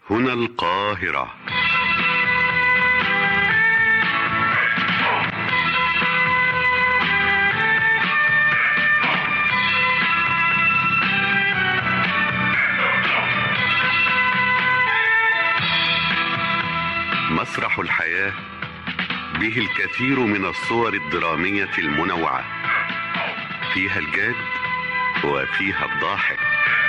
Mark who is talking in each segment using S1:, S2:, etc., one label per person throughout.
S1: هنا القاهرة مسرح الحياة به الكثير من الصور الدرامية المنوعة فيها الجاد وفيها الضاحك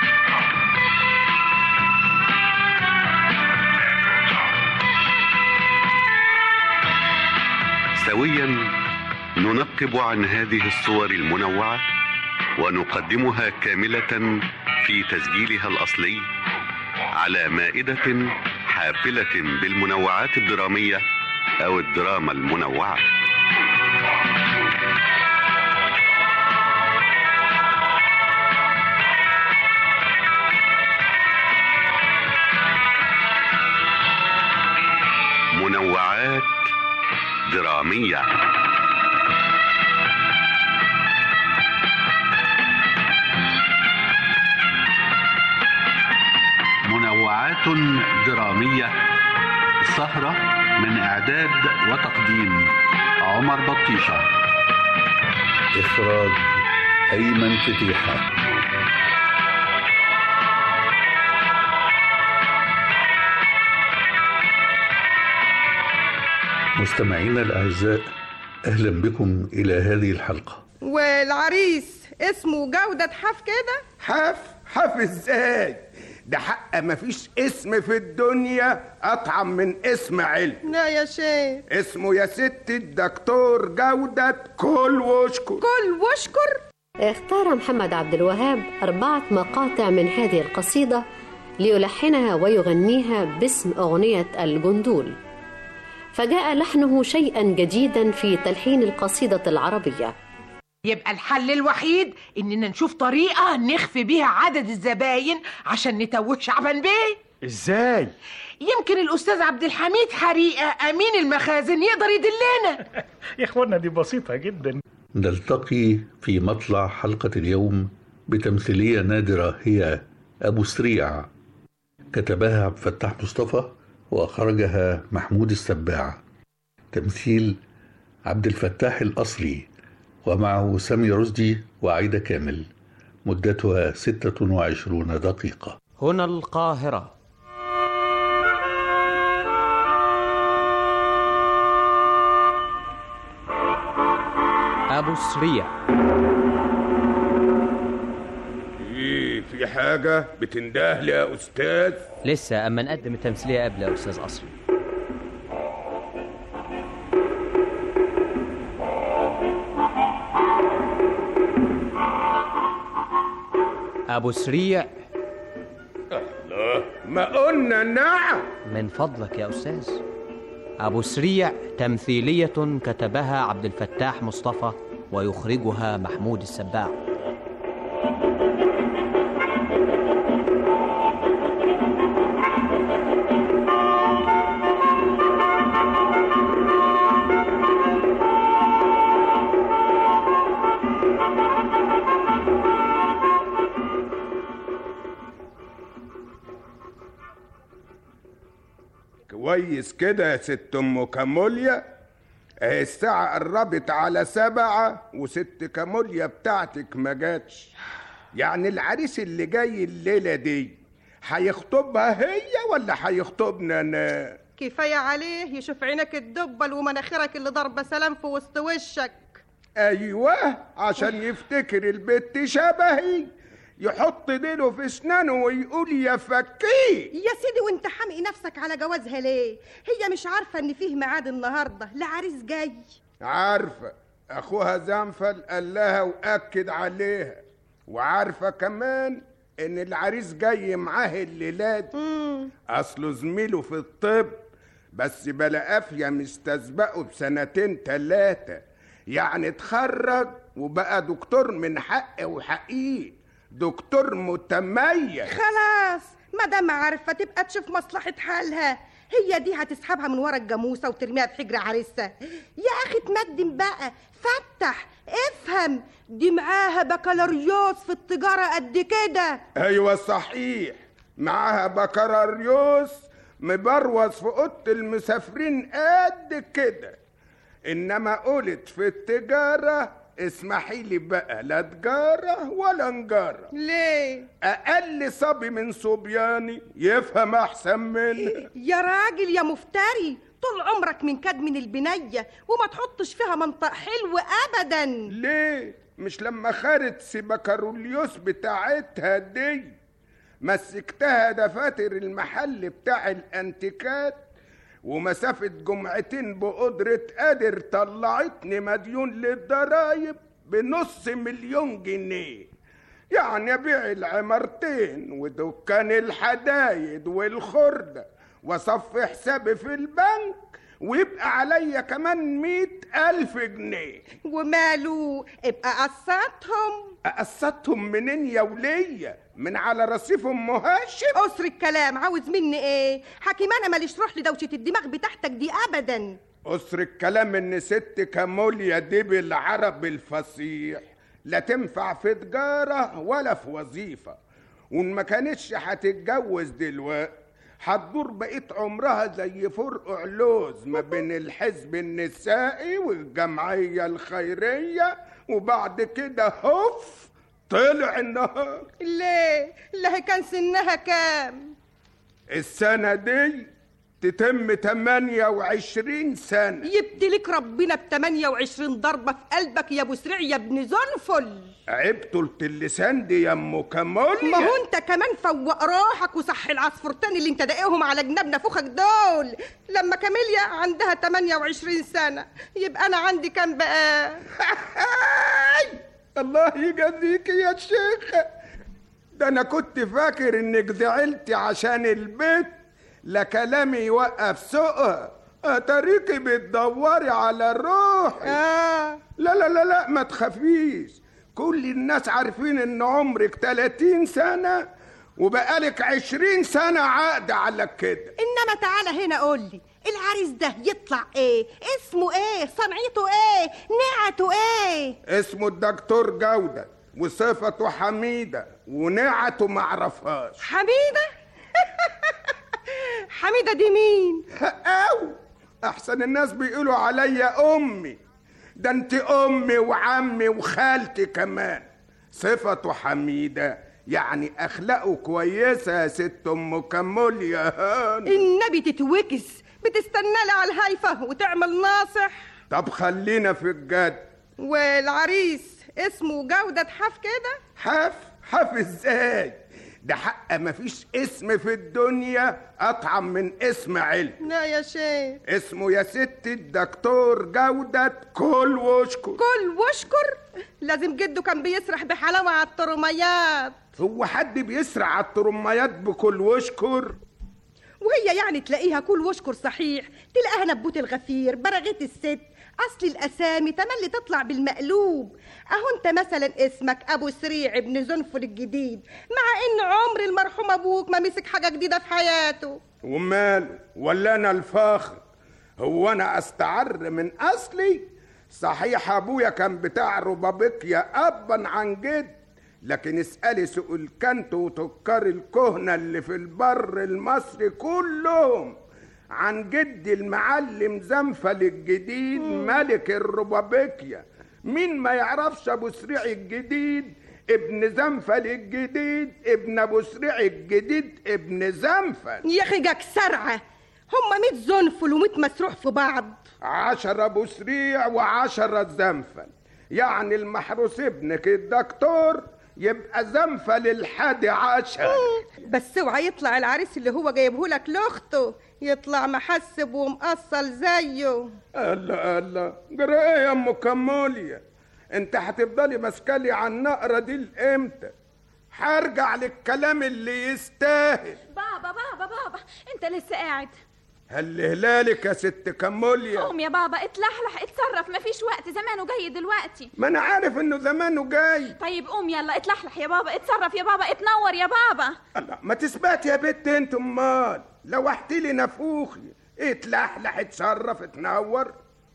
S1: سويا ننقب عن هذه الصور المنوعة ونقدمها كاملة في تسجيلها الأصلي على مائدة حافلة بالمنوعات الدرامية أو الدراما المنوعة منوعات درامية
S2: منوعات درامية سهرة من إعداد وتقديم عمر بطيشة
S3: إخراج أيمن فتيحة مستمعينا الأعزاء أهلا بكم إلى هذه الحلقة
S4: والعريس اسمه جودة حف كده
S5: حف حف ازاي ده حق مفيش اسم في الدنيا اطعم من اسم علم
S4: لا يا شيخ
S5: اسمه يا ست الدكتور جودة كل واشكر
S4: كل واشكر
S6: اختار محمد عبد الوهاب أربعة مقاطع من هذه القصيدة ليلحنها ويغنيها باسم أغنية الجندول فجاء لحنه شيئا جديدا في تلحين القصيدة العربية
S7: يبقى الحل الوحيد اننا نشوف طريقه نخفي بيها عدد الزباين عشان نتوه شعبان بيه
S8: ازاي
S7: يمكن الاستاذ عبد الحميد حريقه امين المخازن يقدر يدلنا
S8: يا اخوانا دي بسيطة جدا
S3: نلتقي في مطلع حلقة اليوم بتمثيلية نادرة هي أبو سريع كتبها عبد الفتاح مصطفى وأخرجها محمود السباع تمثيل عبد الفتاح الأصلي ومعه سامي رشدي وعيدة كامل مدتها 26 دقيقة
S9: هنا القاهرة أبو سريع
S5: ايه في حاجة بتنده لي يا استاذ
S9: لسه أما نقدم التمثيلية قبل يا أستاذ أصلي أبو سريع
S5: لا ما قلنا نعم
S9: من فضلك يا أستاذ أبو سريع تمثيلية كتبها عبد الفتاح مصطفى ويخرجها محمود السباع
S5: كويس كده يا ست ام كاموليا اهي الساعة قربت على سبعة وست كاموليا بتاعتك ما جاتش يعني العريس اللي جاي الليلة دي هيخطبها هي ولا هيخطبنا انا
S4: كفاية عليه يشوف عينك الدبل ومناخيرك اللي ضربة سلام في وسط وشك
S5: ايوه عشان يفتكر البت شبهي يحط ديله في اسنانه ويقول يا فكيه
S4: يا سيدي وانت حامق نفسك على جوازها ليه هي مش عارفة ان فيه ميعاد النهاردة لعريس جاي
S5: عارفة أخوها زنفل قال لها وأكد عليها وعارفة كمان إن العريس جاي معاه الليلة دي أصله زميله في الطب بس بلا قافية مستسبقه بسنتين تلاتة يعني اتخرج وبقى دكتور من حق وحقيق دكتور متميز
S4: خلاص ما دام عارفة تبقى تشوف مصلحة حالها هي دي هتسحبها من ورا الجاموسة وترميها في حجر عريسها يا أخي تمدن بقى فتح افهم دي معاها بكالوريوس في التجارة قد كده
S5: أيوة صحيح معاها بكالوريوس مبروز في اوضه المسافرين قد كده انما قلت في التجاره اسمحي لي بقى لا تجاره ولا نجاره
S4: ليه
S5: اقل صبي من صبياني يفهم احسن منها
S4: يا راجل يا مفتري طول عمرك من كد من البنية وما تحطش فيها منطق حلو أبدا
S5: ليه مش لما خدت سيبكاروليوس بتاعتها دي مسكتها دفاتر المحل بتاع الانتيكات ومسافة جمعتين بقدرة قادر طلعتني مديون للضرايب بنص مليون جنيه يعني ابيع العمارتين ودكان الحدايد والخردة واصفي حسابي في البنك ويبقى عليا كمان مئة ألف جنيه
S4: وماله ابقى قسطهم
S5: أقسطهم منين يا ولية من على رصيف أم هاشم
S4: قصر الكلام عاوز مني ايه حكيم انا ماليش روح لدوشة الدماغ بتاعتك دي ابدا
S5: قصر الكلام ان ست كاموليا دي بالعرب الفصيح لا تنفع في تجارة ولا في وظيفة وان ما كانتش هتتجوز دلوقتي هتدور بقية عمرها زي فرق علوز ما بين الحزب النسائي والجمعية الخيرية وبعد كده هوف طلع النهار
S4: ليه لا هي كان سنها كام
S5: السنة دي تتم 28 سنة
S4: يبتلك ربنا ب 28 ضربة في قلبك يا ابو سريع يا ابن زنفل
S5: عيب طولة اللسان دي يا ام كموليا
S4: ما هو انت كمان فوق روحك وصح العصفورتين اللي انت داقيهم على جناب نافوخك دول لما كاميليا عندها 28 سنة يبقى انا عندي كام بقى
S5: الله يجازيك يا شيخة ده انا كنت فاكر انك زعلتي عشان البيت لا كلامي يوقف سوقها اتاريكي بتدوري على الروح
S4: آه.
S5: لا لا لا لا ما تخافيش كل الناس عارفين ان عمرك 30 سنة وبقالك 20 سنة عقد على كده
S4: انما تعالى هنا قول لي العريس ده يطلع ايه اسمه ايه صنعته ايه نعته ايه
S5: اسمه الدكتور جودة وصفته حميدة ونعته معرفهاش
S4: حميدة حميدة دي مين
S5: أو أحسن الناس بيقولوا عليا أمي ده أنت أمي وعمي وخالتي كمان صفته حميدة يعني أخلاقه كويسة يا ست أم كموليا هان
S4: النبي تتوكس بتستنى لي على الهايفة وتعمل ناصح
S5: طب خلينا في الجد
S4: والعريس اسمه جودة حف كده
S5: حف حف ازاي ده حق مفيش اسم في الدنيا أطعم من اسم علم
S4: لا يا شيخ
S5: اسمه يا ست الدكتور جودة كل واشكر
S4: كل واشكر لازم جده كان بيسرح بحلاوة على الطرميات
S5: هو حد بيسرع على الطرميات بكل واشكر
S4: وهي يعني تلاقيها كل واشكر صحيح تلاقيها نبوت الغفير برغيت الست اصل الاسامي تملي تطلع بالمقلوب اهو انت مثلا اسمك ابو سريع ابن زنفر الجديد مع ان عمر المرحوم ابوك ما مسك حاجه جديده في حياته
S5: ومال ولا انا الفاخر هو انا استعر من اصلي صحيح ابويا كان بتاع ربابيكيا ابا عن جد لكن اسالي سوق الكنت وتكار الكهنه اللي في البر المصري كلهم عن جدي المعلم زنفل الجديد ملك الربابيكيا مين ما يعرفش ابو سريع الجديد ابن زنفل الجديد ابن ابو سريع الجديد ابن زنفل
S4: يا اخي جاك سرعه هما 100 زنفل و100 مسروح في بعض
S5: عشرة ابو سريع وعشرة زنفل يعني المحروس ابنك الدكتور يبقى زنفل الحادي عشر
S4: بس اوعى يطلع العريس اللي هو جايبه لك لاخته يطلع محسب ومقصل زيه
S5: الله الله جرى ايه يا ام كموليا انت هتفضلي ماسكالي على النقره دي لامتى هرجع للكلام اللي يستاهل
S10: بابا بابا بابا انت لسه قاعد
S5: هل هلالك يا ست كموليا
S10: قوم يا بابا اتلحلح اتصرف مفيش وقت زمانه جاي دلوقتي
S5: ما انا عارف انه زمانه جاي
S10: طيب قوم يلا اتلحلح يا بابا اتصرف يا بابا اتنور يا بابا
S5: الله ما تثبت يا بت انت امال لوحت لي نفوخي اتلحلح اتصرف اتنور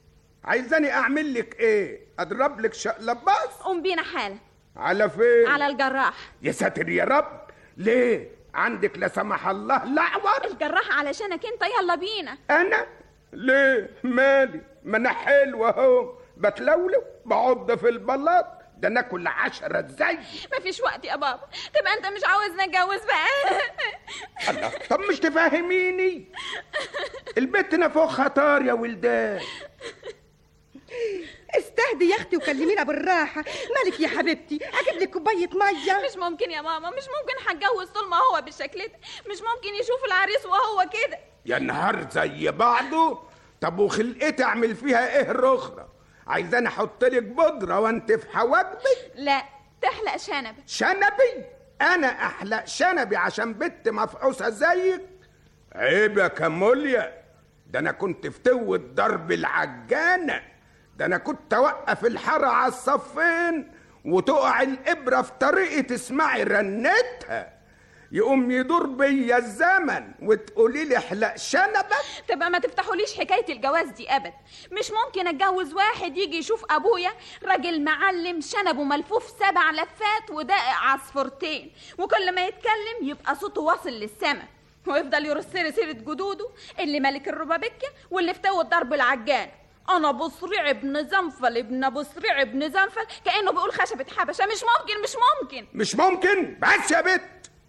S5: عايزاني اعمل لك ايه اضرب لك شقلب بس
S10: قوم بينا حالا
S5: على فين
S10: على الجراح
S5: يا ساتر يا رب ليه عندك لا سمح الله لعور
S10: الجراح علشانك انت يلا بينا
S5: انا ليه مالي ما انا حلو اهو بتلولو بعض في البلاط ده انا كل عشرة زي
S10: مفيش وقت يا بابا تبقى انت مش عاوزنا نتجوز بقى
S5: الله طب مش تفهميني البت نفوخها طار يا ولدان
S4: استهدي يا اختي وكلمينا بالراحه مالك يا حبيبتي اجيب لك كوبايه ميه
S10: مش ممكن يا ماما مش ممكن هتجوز طول ما هو بالشكل ده مش ممكن يشوف العريس وهو كده
S5: يا نهار زي بعضه طب وخلقتي اعمل فيها ايه رخرة عايزاني احط لك بودره وانت في حواجبك
S10: لا تحلق شنب
S5: شنبي انا احلق شنبي عشان بنت مفعوسه زيك عيب يا كاموليا ده انا كنت فتوة ضرب العجانه ده انا كنت اوقف الحاره على الصفين وتقع الابره في طريقي تسمعي رنتها يقوم يدور بيا الزمن وتقولي لي احلق شنبك
S10: تبقى ما تفتحوليش حكايه الجواز دي ابدا مش ممكن اتجوز واحد يجي يشوف ابويا راجل معلم شنبه ملفوف سبع لفات ودقق عصفورتين وكل ما يتكلم يبقى صوته واصل للسما ويفضل يرص لي سيره جدوده اللي ملك الربابكه واللي فتوى ضرب العجان انا ابو صريع ابن زنفل ابن ابو صريع ابن زنفل كانه بيقول خشبه حبشه مش ممكن مش ممكن
S5: مش ممكن بس يا بت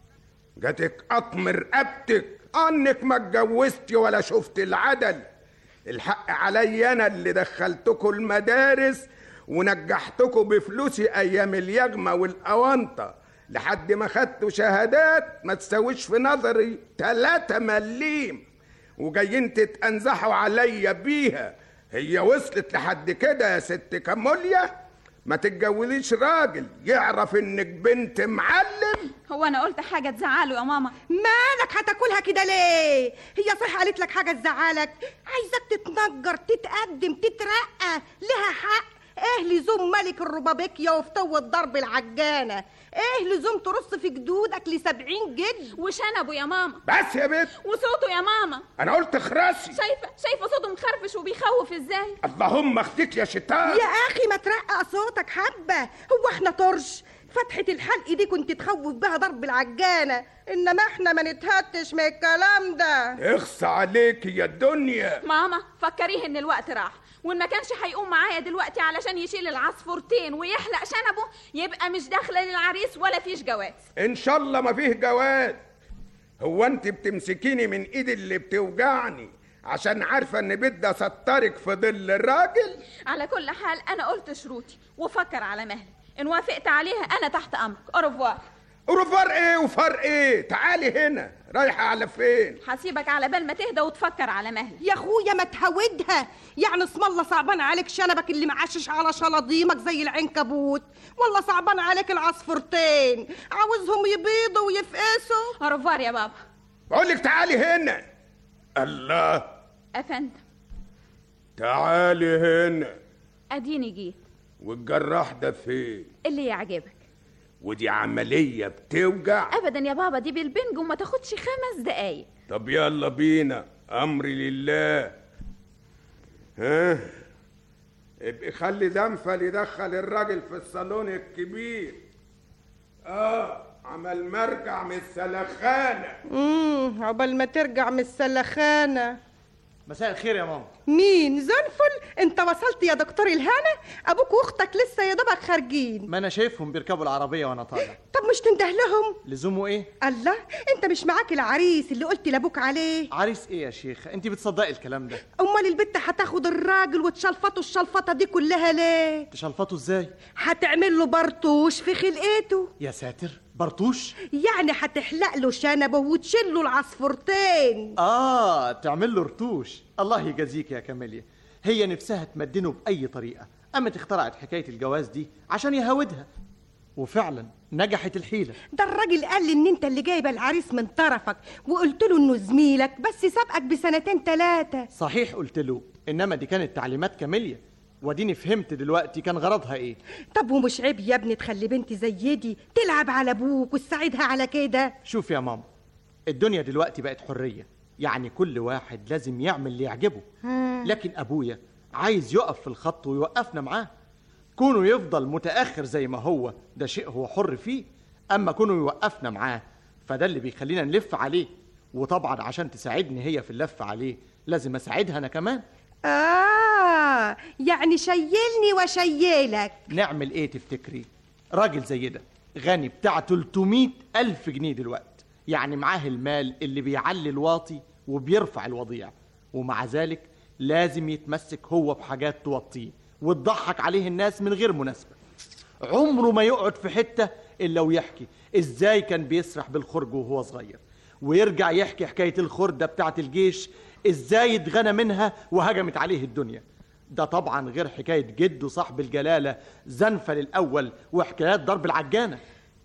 S5: جاتك قطم رقبتك انك ما اتجوزتي ولا شفت العدل الحق عليا انا اللي دخلتكم المدارس ونجحتكم بفلوسي ايام اليجمه والاونطه لحد ما خدتوا شهادات ما تساويش في نظري تلاتة مليم وجايين تتأنزحوا عليا بيها هي وصلت لحد كده يا ست كاموليا ما تتجوزيش راجل يعرف انك بنت معلم
S10: هو انا قلت حاجه تزعله يا ماما
S4: مالك هتاكلها كده ليه هي صح قالت لك حاجه تزعلك عايزاك تتنجر تتقدم تترقى لها حق ايه لزوم ملك الربابيكيا وفتوة ضرب العجانة ايه لزوم ترص في جدودك لسبعين جد
S10: وشنبه يا ماما
S5: بس يا بنت
S10: وصوته يا ماما
S5: انا قلت خراسي
S10: شايفه شايفه صوته مخرفش وبيخوف ازاي
S5: اللهم اختك يا شيطان
S4: يا اخي ما ترقق صوتك حبة هو احنا طرش فتحة الحلق دي كنت تخوف بها ضرب العجانة انما احنا ما نتهتش من الكلام ده
S5: اخص عليك يا الدنيا
S10: ماما فكريه ان الوقت راح وان ما كانش هيقوم معايا دلوقتي علشان يشيل العصفورتين ويحلق شنبه يبقى مش داخله للعريس ولا فيش جواز
S5: ان شاء الله ما فيه جواز هو انت بتمسكيني من ايدي اللي بتوجعني عشان عارفه ان بدي اسطرك في ظل الراجل
S10: على كل حال انا قلت شروطي وفكر على مهلي ان وافقت عليها انا تحت امرك اوروفوار
S5: ورفار ايه وفار ايه تعالي هنا رايحه على فين
S10: هسيبك على بال ما تهدى وتفكر على مهلي
S4: يا اخويا ما تهودها يعني اسم الله صعبان عليك شنبك اللي معشش على شلاضيمك زي العنكبوت والله صعبان عليك العصفورتين عاوزهم يبيضوا ويفقسوا
S10: اوروفوار يا بابا
S5: بقول لك تعالي هنا الله
S10: افندم
S5: تعالي هنا
S10: اديني جيت
S5: والجراح ده فين
S10: اللي يعجبك
S5: ودي عمليه بتوجع
S10: ابدا يا بابا دي بالبنج وما تاخدش خمس دقايق
S5: طب يلا بينا امري لله ها ابقي خلي زنفل يدخل الراجل في الصالون الكبير اه عمل مرجع من السلخانه
S4: امم عقبال ما ترجع من السلخانه
S11: مساء الخير يا ماما
S4: مين زنفل انت وصلت يا دكتور الهنا ابوك واختك لسه يا دوبك خارجين
S11: ما انا شايفهم بيركبوا العربيه وانا طالع
S4: طب مش تنده لهم
S11: لزومه ايه
S4: الله انت مش معاك العريس اللي قلت لابوك عليه
S11: عريس ايه يا شيخ انت بتصدقي الكلام ده
S4: امال البت هتاخد الراجل وتشلفطه الشلفطه دي كلها ليه
S11: تشلفطه ازاي
S4: هتعمل له برطوش في خلقته
S11: يا ساتر برطوش
S4: يعني هتحلق له شنبه وتشيل له العصفورتين
S11: اه تعمل له رتوش الله يجازيك يا كاميليا هي نفسها تمدنه باي طريقه قامت اخترعت حكايه الجواز دي عشان يهودها وفعلا نجحت الحيله
S4: ده الراجل قال لي ان انت اللي جايبه العريس من طرفك وقلت له انه زميلك بس سابقك بسنتين ثلاثه
S11: صحيح قلت له انما دي كانت تعليمات كاميليا واديني فهمت دلوقتي كان غرضها ايه
S4: طب ومش عيب يا ابني تخلي بنتي زي دي تلعب على ابوك وتساعدها على كده
S11: شوف يا ماما الدنيا دلوقتي بقت حريه يعني كل واحد لازم يعمل اللي يعجبه لكن ابويا عايز يقف في الخط ويوقفنا معاه كونه يفضل متاخر زي ما هو ده شيء هو حر فيه اما كونه يوقفنا معاه فده اللي بيخلينا نلف عليه وطبعا عشان تساعدني هي في اللف عليه لازم اساعدها انا كمان
S4: آه يعني شيلني وشيلك
S11: نعمل ايه تفتكري راجل زي ده غني بتاع 300 ألف جنيه دلوقتي يعني معاه المال اللي بيعلي الواطي وبيرفع الوضيع ومع ذلك لازم يتمسك هو بحاجات توطيه وتضحك عليه الناس من غير مناسبة عمره ما يقعد في حتة إلا ويحكي إزاي كان بيسرح بالخرج وهو صغير ويرجع يحكي حكاية الخردة بتاعة الجيش إزاي اتغنى منها وهجمت عليه الدنيا ده طبعا غير حكاية جده صاحب الجلالة زنفل الأول وحكايات ضرب العجانة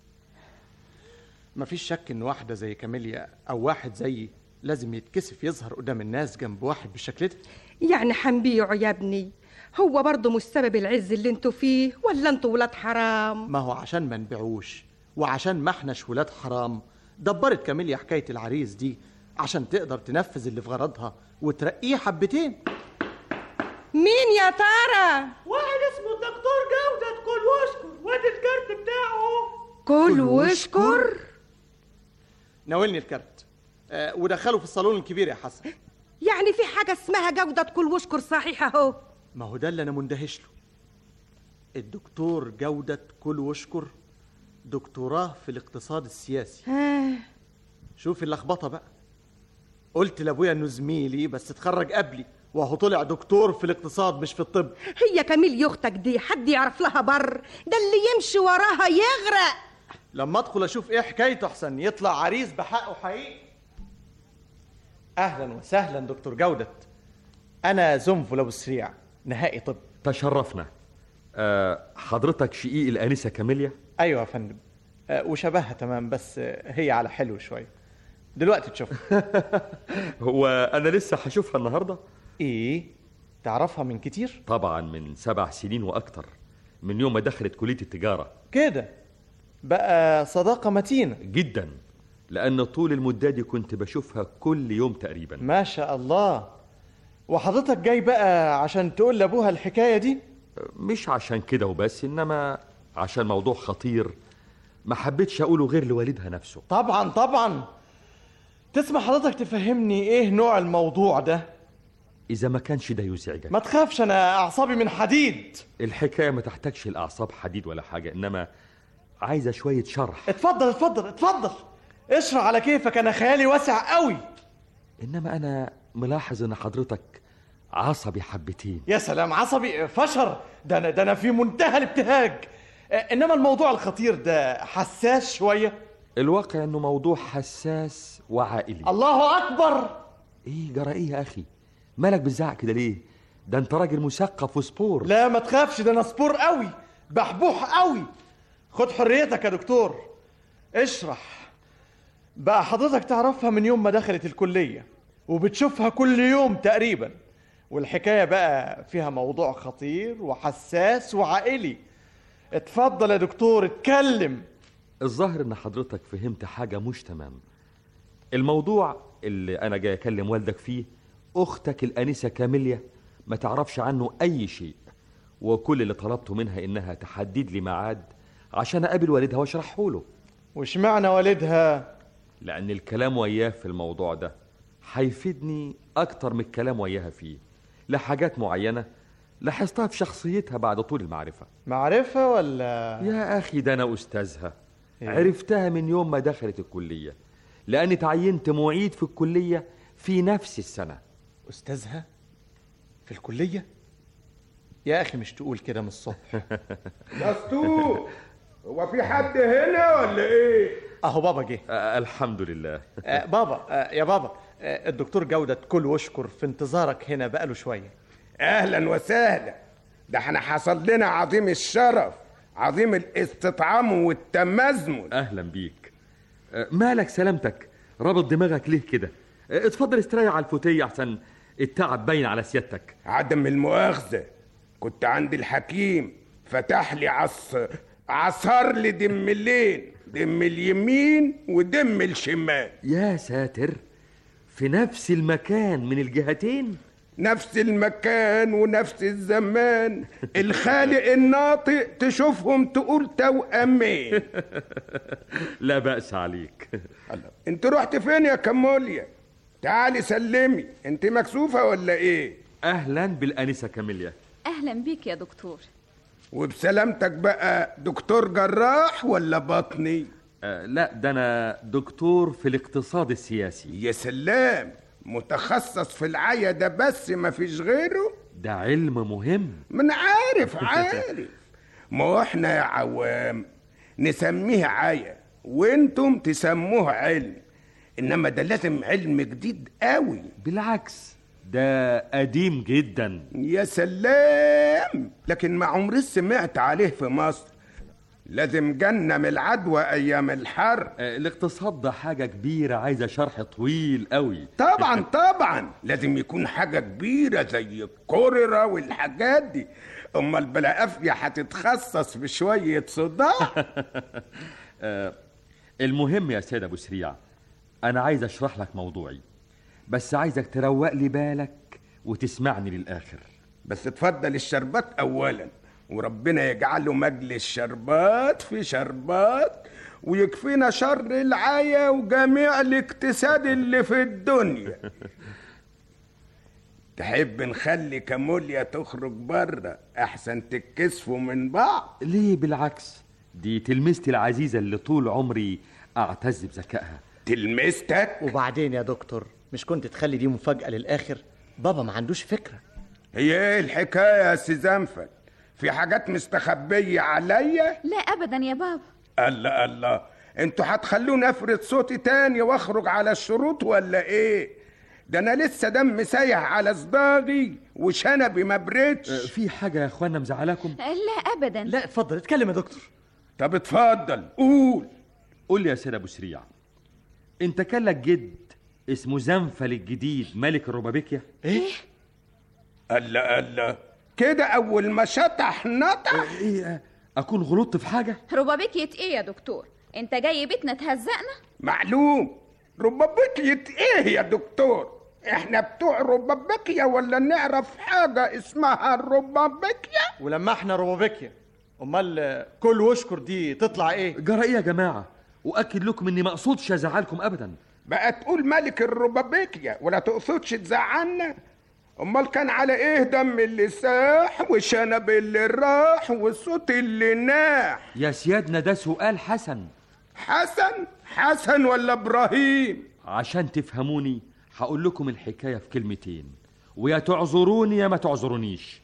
S11: مفيش شك إن واحدة زي كاميليا أو واحد زيي لازم يتكسف يظهر قدام الناس جنب واحد بالشكل ده
S4: يعني حنبيعه يا ابني هو برضه مش سبب العز اللي انتوا فيه ولا انتوا ولاد حرام
S11: ما هو عشان ما نبيعوش وعشان ما احناش ولاد حرام دبرت كاميليا حكاية العريس دي عشان تقدر تنفذ اللي في غرضها وترقيه حبتين
S4: مين يا ترى
S12: واحد اسمه الدكتور جودة كل واشكر وادي الكارت بتاعه
S4: كل واشكر
S11: ناولني الكارت آه ودخله في الصالون الكبير يا حسن
S4: يعني في حاجة اسمها جودة كل واشكر صحيح اهو
S11: ما هو ده اللي انا مندهش له الدكتور جودة كل واشكر دكتوراه في الاقتصاد السياسي
S4: آه.
S11: شوف اللخبطه بقى قلت لابويا انه زميلي بس اتخرج قبلي وهو طلع دكتور في الاقتصاد مش في الطب
S4: هي كميل اختك دي حد يعرف لها بر ده اللي يمشي وراها يغرق
S11: لما ادخل اشوف ايه حكايته احسن يطلع عريس بحقه حقيقي اهلا وسهلا دكتور جودة انا زنفل ابو السريع نهائي طب
S13: تشرفنا أه حضرتك شقيق الآنسة كاميليا
S11: ايوه يا فندم آه، وشبهها تمام بس آه، هي على حلو شويه دلوقتي تشوف
S13: هو أنا لسه هشوفها النهاردة
S11: ايه تعرفها من كتير
S13: طبعا من سبع سنين وأكتر من يوم ما دخلت كلية التجارة
S11: كده بقى صداقه متينه
S13: جدا لأن طول المدة دي كنت بشوفها كل يوم تقريبا
S11: ما شاء الله وحضرتك جاي بقى عشان تقول لابوها الحكايه دي
S13: مش عشان كده وبس إنما عشان موضوع خطير ما حبيتش أقوله غير لوالدها نفسه
S11: طبعا طبعا تسمع حضرتك تفهمني ايه نوع الموضوع ده
S13: إذا ما كانش ده يزعجك
S11: ما تخافش انا اعصابي من حديد
S13: الحكاية ما تحتاجش الأعصاب حديد ولا حاجة إنما عايزة شوية شرح
S11: اتفضل اتفضل اتفضل اشرح على كيفك انا خيالي واسع قوي
S13: إنما أنا ملاحظ إن حضرتك عصبي حبتين
S11: يا سلام عصبي فشر ده انا ده انا في منتهى الابتهاج اه، انما الموضوع الخطير ده حساس شويه
S13: الواقع إنه موضوع حساس وعائلي
S11: الله اكبر
S13: إيه جرى إيه يا أخي مالك بتزعق كده ليه ده أنت راجل مثقف وسبور
S11: لا ما تخافش ده انا سبور قوي بحبوح قوي خد حريتك يا دكتور اشرح بقى حضرتك تعرفها من يوم ما دخلت الكلية وبتشوفها كل يوم تقريبا والحكاية بقى فيها موضوع خطير وحساس وعائلي اتفضل يا دكتور اتكلم
S13: الظاهر إن حضرتك فهمت حاجة مش تمام الموضوع اللي أنا جاي أكلم والدك فيه أختك الأنسة كاميليا ما تعرفش عنه أي شيء وكل اللي طلبته منها إنها تحدد لي ميعاد عشان أقابل والدها وأشرحه له
S11: وش معنى والدها
S13: لأن الكلام وياه في الموضوع ده هيفيدني أكتر من الكلام وياها فيه لحاجات معينة لاحظتها في شخصيتها بعد طول المعرفة
S11: معرفة ولا
S13: يا أخي ده أنا أستاذها
S11: إيه؟
S13: عرفتها من يوم ما دخلت الكلية لأني تعينت معيد في الكلية في نفس السنة
S11: أستاذها في الكلية يا أخي مش تقول كده من الصبح
S5: دستور هو في حد هنا ولا ايه
S11: أهو بابا جه
S13: آه الحمد لله
S11: آه بابا آه يا بابا آه الدكتور جودة كل واشكر في انتظارك هنا بقاله شوية
S5: اهلا وسهلا ده احنا حصل لنا عظيم الشرف عظيم الاستطعام والتمزمن
S13: أهلا بيك آه مالك سلامتك رابط دماغك ليه كده آه اتفضل استريح على الفوتية أحسن التعب باين على سيادتك
S5: عدم المؤاخذة كنت عند الحكيم فتح لي عص عصر لي دملين دم اليمين ودم الشمال
S13: يا ساتر في نفس المكان من الجهتين
S5: نفس المكان ونفس الزمان الخالق الناطق تشوفهم تقول توأمين
S13: لا بأس عليك
S5: انت رحت فين يا كموليا تعالي سلمي انت مكسوفة ولا ايه
S13: أهلا بالأنسة كاميليا
S10: اهلا بيك يا دكتور
S5: وبسلامتك بقى دكتور جراح ولا بطني
S13: آه لا ده أنا دكتور في الاقتصاد السياسي
S5: يا سلام متخصص في العيا ده بس ما فيش غيره
S13: ده علم مهم
S5: من عارف عارف ما هو احنا يا عوام نسميه عيا وانتم تسموه علم انما ده لازم علم جديد قوي
S13: بالعكس ده قديم جدا
S5: يا سلام لكن ما عمري سمعت عليه في مصر لازم جنة من العدوى ايام الحرب
S13: آه الاقتصاد ده حاجة كبيرة عايزة شرح طويل قوي
S5: طبعا طبعا لازم يكون حاجة كبيرة زي الكوريرا والحاجات دي امال بلا قافية هتتخصص في شوية صداع
S13: آه المهم يا سيد ابو سريع انا عايز اشرح لك موضوعي بس عايزك تروق لي بالك وتسمعني للاخر
S5: بس اتفضل الشربات اولا وربنا يجعله مجلس شربات في شربات ويكفينا شر العيا وجميع الاقتصاد اللي في الدنيا تحب نخلي كاموليا تخرج بره احسن تتكسفوا من بعض
S13: ليه بالعكس دي تلميذتي العزيزة اللي طول عمري اعتز بذكائها
S5: تلميذتك
S11: وبعدين يا دكتور مش كنت تخلي دي مفاجأة للآخر بابا ما عندوش فكرة
S5: هي ايه الحكاية يا سي زنفل في حاجات مستخبية عليا
S10: لا ابدا يا بابا
S5: الله الله انتوا هتخلوني افرض صوتي تاني واخرج على الشروط ولا ايه ده انا لسه دم سايح على صداغي وشنبي ما بردش
S13: في حاجة يا اخوانا مزعلاكم
S10: لا ابدا
S11: لا اتفضل اتكلم يا دكتور
S5: طب اتفضل قول
S13: قول لي يا سيد ابو سريع انت كان لك جد اسمه زنفل الجديد ملك الربابيكيا
S11: ايه
S5: الله الله كده اول ما شطح نطح
S13: ايه اكون غلطت في حاجة
S10: ربابيكية ايه يا دكتور انت جاي بيتنا تهزقنا
S5: معلوم ربابيكية ايه يا دكتور احنا بتوع ربابيكيا ولا نعرف حاجة اسمها الربابيكيا
S11: ولما احنا روبابيكيا امال كل واشكر دي تطلع ايه
S13: جرى ايه يا جماعة واكد لكم اني ما اقصدش ازعلكم ابدا
S5: بقى تقول ملك الربابيكيا ولا تقصدش تزعلنا امال كان على ايه دم اللي ساح وشنب اللي راح والصوت اللي ناح
S13: يا سيادنا ده سؤال حسن
S5: حسن حسن ولا ابراهيم
S13: عشان تفهموني هقول لكم الحكاية في كلمتين ويا تعذروني يا ما تعذرونيش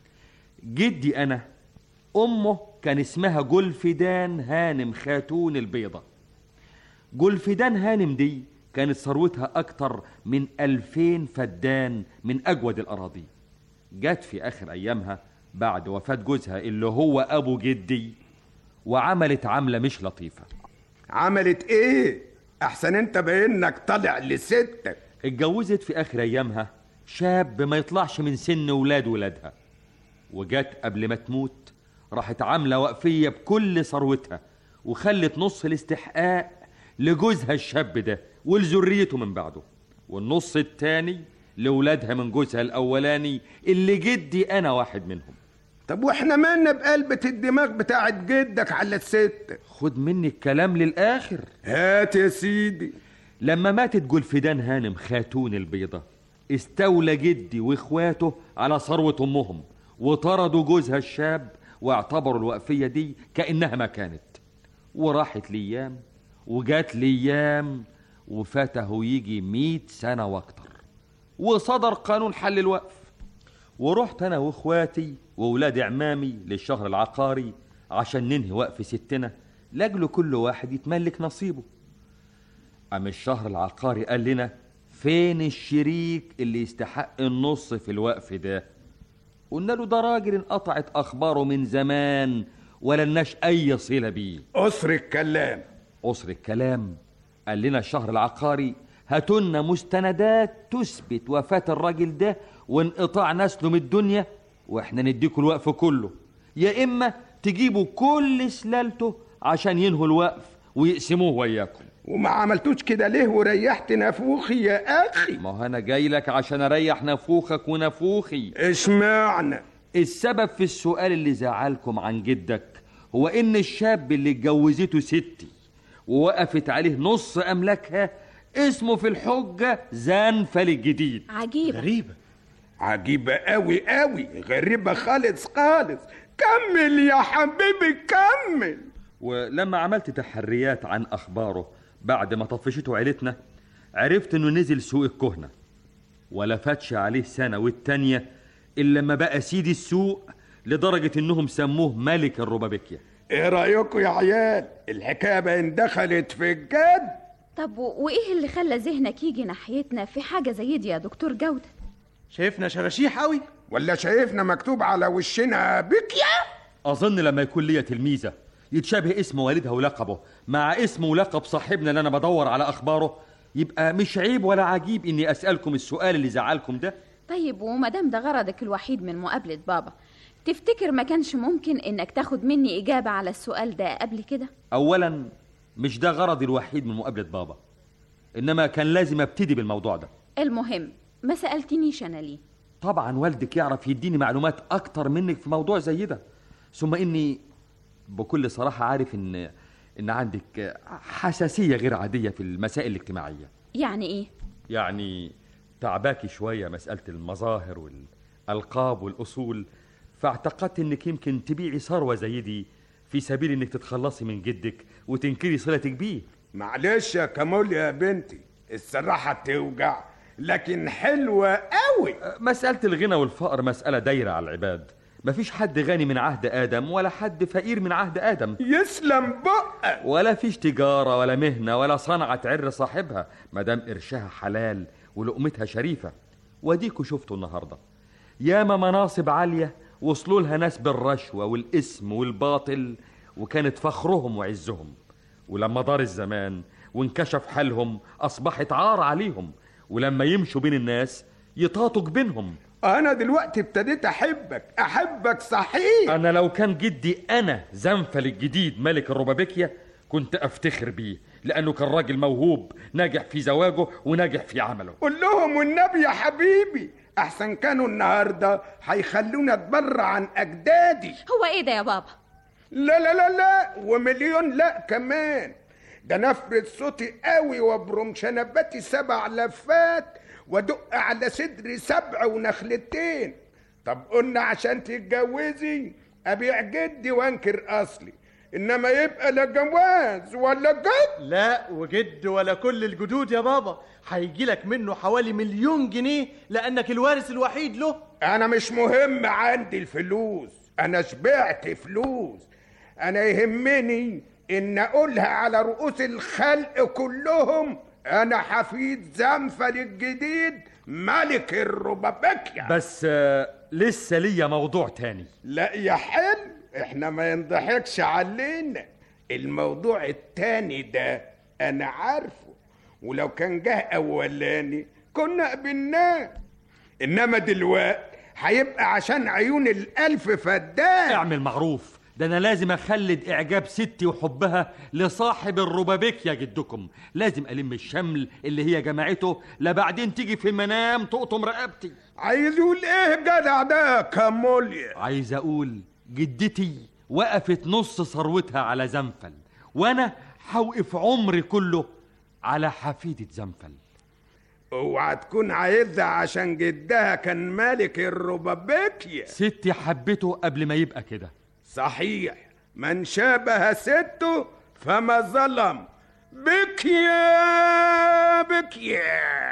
S13: جدي أنا أمه كان اسمها جولفدان هانم خاتون البيضة جولفدان هانم دي كانت ثروتها أكتر من ألفين فدان من أجود الأراضي جت في آخر أيامها بعد وفاة جوزها اللي هو أبو جدي وعملت عملة مش لطيفة
S5: عملت ايه احسن انت باينك طالع لستك
S13: اتجوزت في آخر أيامها شاب ما يطلعش من سن ولاد ولادها وجت قبل ما تموت راحت عاملة وقفية بكل ثروتها وخلت نص الاستحقاق لجوزها الشاب ده ولذريته من بعده والنص التاني لولادها من جوزها الأولاني اللي جدي أنا واحد منهم
S5: طب واحنا مالنا بقلبة الدماغ بتاعت جدك على ستك
S13: خد مني الكلام للآخر
S5: هات يا سيدي
S13: لما ماتت جولفدان هانم خاتون البيضة استولى جدي واخواته على ثروة أمهم وطردوا جوزها الشاب واعتبروا الوقفية دي كأنها ما كانت وراحت ليام وجات ليام وفاته يجي مئة سنة واكتر وصدر قانون حل الوقف ورحت أنا وإخواتي وولاد عمامي للشهر العقاري عشان ننهي وقف ستنا لاجل كل واحد يتملك نصيبه أم الشهر العقاري قال لنا فين الشريك اللي يستحق النص في الوقف ده قلنا له ده راجل انقطعت أخباره من زمان ولا لناش أي صلة بيه
S5: أسر الكلام
S13: أسر الكلام قال لنا الشهر العقاري هاتولنا مستندات تثبت وفاة الراجل ده وانقطاع نسله من الدنيا واحنا نديكوا الوقف كله يا إما تجيبوا كل سلالته عشان ينهوا الوقف ويقسموه وياكم
S5: وما عملتوش كده ليه وريحت نافوخي يا اخي
S13: ما هو انا جاي لك عشان اريح نافوخك ونافوخي
S5: اشمعنى
S13: السبب في السؤال اللي زعلكم عن جدك هو ان الشاب اللي اتجوزته ستي ووقفت عليه نص املاكها اسمه في الحجه زنفل الجديد
S10: عجيبة
S11: غريبة
S5: عجيبة قوي قوي غريبة خالص خالص كمل يا حبيبي كمل
S13: ولما عملت تحريات عن اخباره بعد ما طفشته عيلتنا عرفت انه نزل سوق الكهنه ولا فاتش عليه سنه والتانيه الا لما بقى سيد السوق لدرجه انهم سموه ملك الربابيكيا
S5: ايه رايكم يا عيال الحكايه باين دخلت في الجد
S10: طب و- وايه اللي خلى ذهنك يجي ناحيتنا في حاجة زي دي يا دكتور جودة
S11: شايفنا شراشيح قوي
S5: ولا شايفنا مكتوب على وشنا بكيا
S13: اظن لما يكون ليا تلميذه يتشابه اسم والدها ولقبه مع اسم ولقب صاحبنا اللي انا بدور على اخباره يبقى مش عيب ولا عجيب اني اسالكم السؤال اللي زعلكم ده
S10: طيب ومادام ده غرضك الوحيد من مقابلة بابا تفتكر ما كانش ممكن انك تاخد مني اجابة على السؤال ده قبل كده
S13: اولا مش ده غرضي الوحيد من مقابله بابا انما كان لازم ابتدي بالموضوع ده
S10: المهم ما سألتنيش انا ليه
S13: طبعا والدك يعرف يديني معلومات اكتر منك في موضوع زي ده ثم اني بكل صراحه عارف ان ان عندك حساسيه غير عاديه في المسائل الاجتماعيه
S10: يعني ايه
S13: يعني تعباكي شويه مساله المظاهر والالقاب والاصول فاعتقدت انك يمكن تبيعي ثروه زي دي في سبيل انك تتخلصي من جدك وتنكري صلتك بيه
S5: معلش يا كمال يا بنتي الصراحه توجع لكن حلوه قوي
S13: مساله الغنى والفقر مساله دايره على العباد مفيش حد غني من عهد ادم ولا حد فقير من عهد ادم
S5: يسلم بقك
S13: ولا فيش تجاره ولا مهنه ولا صنعه تعر صاحبها مادام قرشها حلال ولقمتها شريفه واديكوا شفتوا النهارده ياما مناصب عاليه وصلوا لها ناس بالرشوه والاسم والباطل وكانت فخرهم وعزهم ولما دار الزمان وانكشف حالهم اصبحت عار عليهم ولما يمشوا بين الناس يطاطوا بينهم
S5: انا دلوقتي ابتديت احبك احبك صحيح
S13: انا لو كان جدي انا زنفل الجديد ملك الربابيكيا كنت افتخر بيه لانه كان راجل موهوب ناجح في زواجه وناجح في عمله
S5: قول لهم والنبي يا حبيبي احسن كانوا النهارده هيخلونا اتبرع عن اجدادي
S10: هو ايه ده يا بابا
S5: لا لا لا لا ومليون لا كمان ده نفرد صوتي قوي وابرم شنباتي سبع لفات وادق على صدري سبع ونخلتين طب قلنا عشان تتجوزي ابيع جدي وانكر اصلي انما يبقى لا جواز ولا جد
S11: لا وجد ولا كل الجدود يا بابا هيجي لك منه حوالي مليون جنيه لانك الوارث الوحيد له
S5: انا مش مهم عندي الفلوس انا شبعت فلوس انا يهمني ان اقولها على رؤوس الخلق كلهم انا حفيد زنفل الجديد ملك الربابيكيا
S13: بس آه، لسه ليا موضوع تاني
S5: لا يا حلو احنا ما ينضحكش علينا الموضوع التاني ده انا عارفه ولو كان جه اولاني كنا قبلناه انما دلوقتي هيبقى عشان عيون الالف فدان
S13: اعمل معروف ده انا لازم اخلد اعجاب ستي وحبها لصاحب الربابيكيا جدكم لازم الم الشمل اللي هي جماعته لا بعدين تيجي في المنام تقطم رقبتي
S5: عايز يقول ايه جدع ده يا كاموليا
S13: عايز اقول جدتي وقفت نص ثروتها على زنفل وانا هوقف عمري كله على حفيدة زنفل
S5: اوعى تكون عايزها عشان جدها كان ملك الربابيكيا
S13: ستي حبته قبل ما يبقى كده
S5: صحيح من شابه سته فما ظلم بكيا بكيا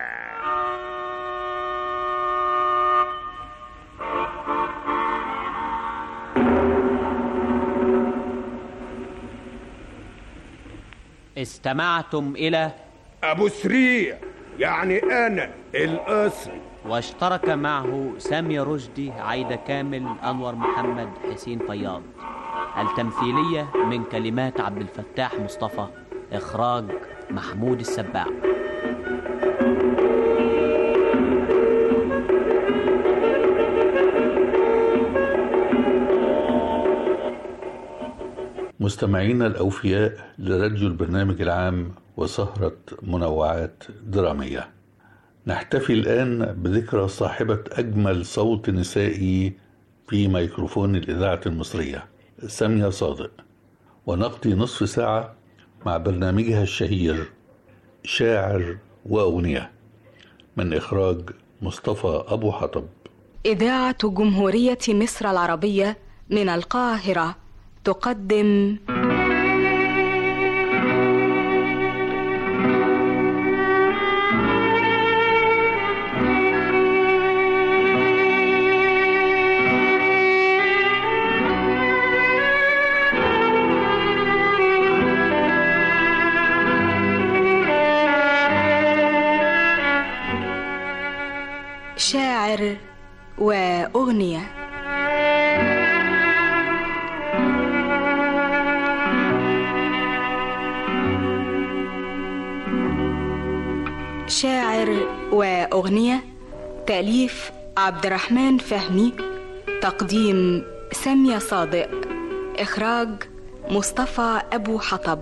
S9: استمعتم إلى
S5: ابو سريع يعني انا القصر
S9: واشترك معه سامي رشدي عايدة كامل أنور محمد حسين فياض التمثيلية من كلمات عبد الفتاح مصطفى إخراج محمود السباع
S3: مستمعينا الأوفياء لراديو البرنامج العام وسهرة منوعات درامية نحتفي الآن بذكرى صاحبة أجمل صوت نسائي في ميكروفون الإذاعة المصرية سامية صادق ونقضي نصف ساعة مع برنامجها الشهير شاعر وأغنية من إخراج مصطفى أبو حطب
S14: إذاعة جمهورية مصر العربية من القاهرة تقدم شاعر وأغنية شاعر وأغنية تأليف عبد الرحمن فهمي تقديم سامية صادق إخراج مصطفى أبو حطب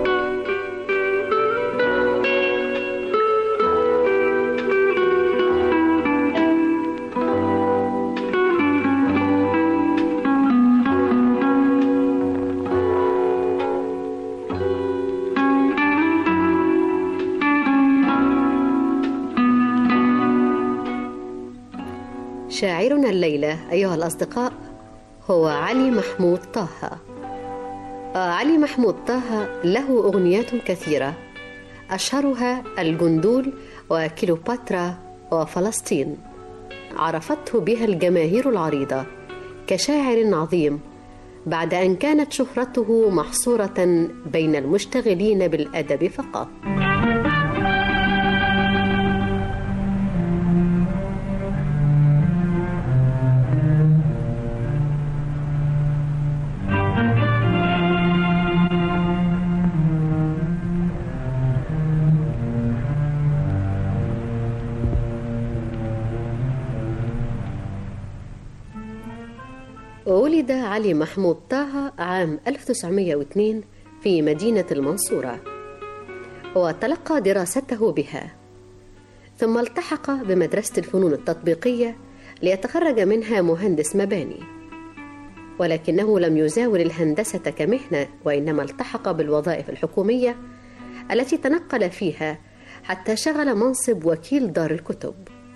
S6: شاعرنا الليلة أيها الأصدقاء هو علي محمود طه آه، علي محمود طه له أغنيات كثيرة أشهرها الجندول وكيلوباترا وفلسطين عرفته بها الجماهير العريضة كشاعر عظيم بعد أن كانت شهرته محصورة بين المشتغلين بالأدب فقط ولد علي محمود طه عام 1902 في مدينة المنصورة وتلقى دراسته بها ثم التحق بمدرسة الفنون التطبيقية ليتخرج منها مهندس مباني ولكنه لم يزاول الهندسة كمهنة وإنما التحق بالوظائف الحكومية التي تنقل فيها حتى شغل منصب وكيل دار الكتب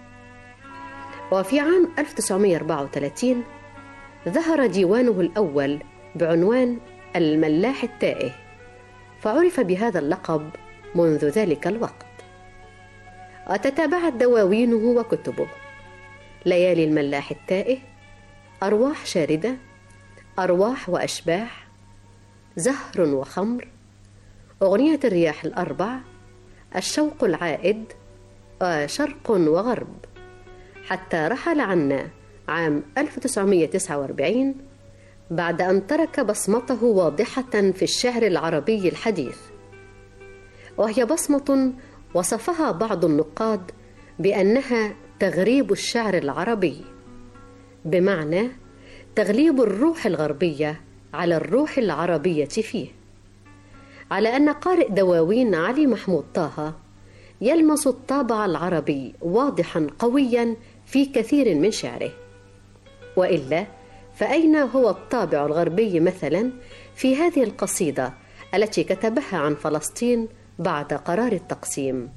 S6: وفي عام 1934 ظهر ديوانه الأول بعنوان الملاح التائه فعرف بهذا اللقب منذ ذلك الوقت وتتابعت دواوينه وكتبه ليالي الملاح التائه أرواح شاردة أرواح وأشباح زهر وخمر أغنية الرياح الأربع الشوق العائد وشرق وغرب حتى رحل عنا عام 1949 بعد أن ترك بصمته واضحة في الشعر العربي الحديث وهي بصمة وصفها بعض النقاد بأنها تغريب الشعر العربي بمعنى تغليب الروح الغربية على الروح العربية فيه على أن قارئ دواوين علي محمود طه يلمس الطابع العربي واضحا قويا في كثير من شعره والا فاين هو الطابع الغربي مثلا في هذه القصيده التي كتبها عن فلسطين بعد قرار التقسيم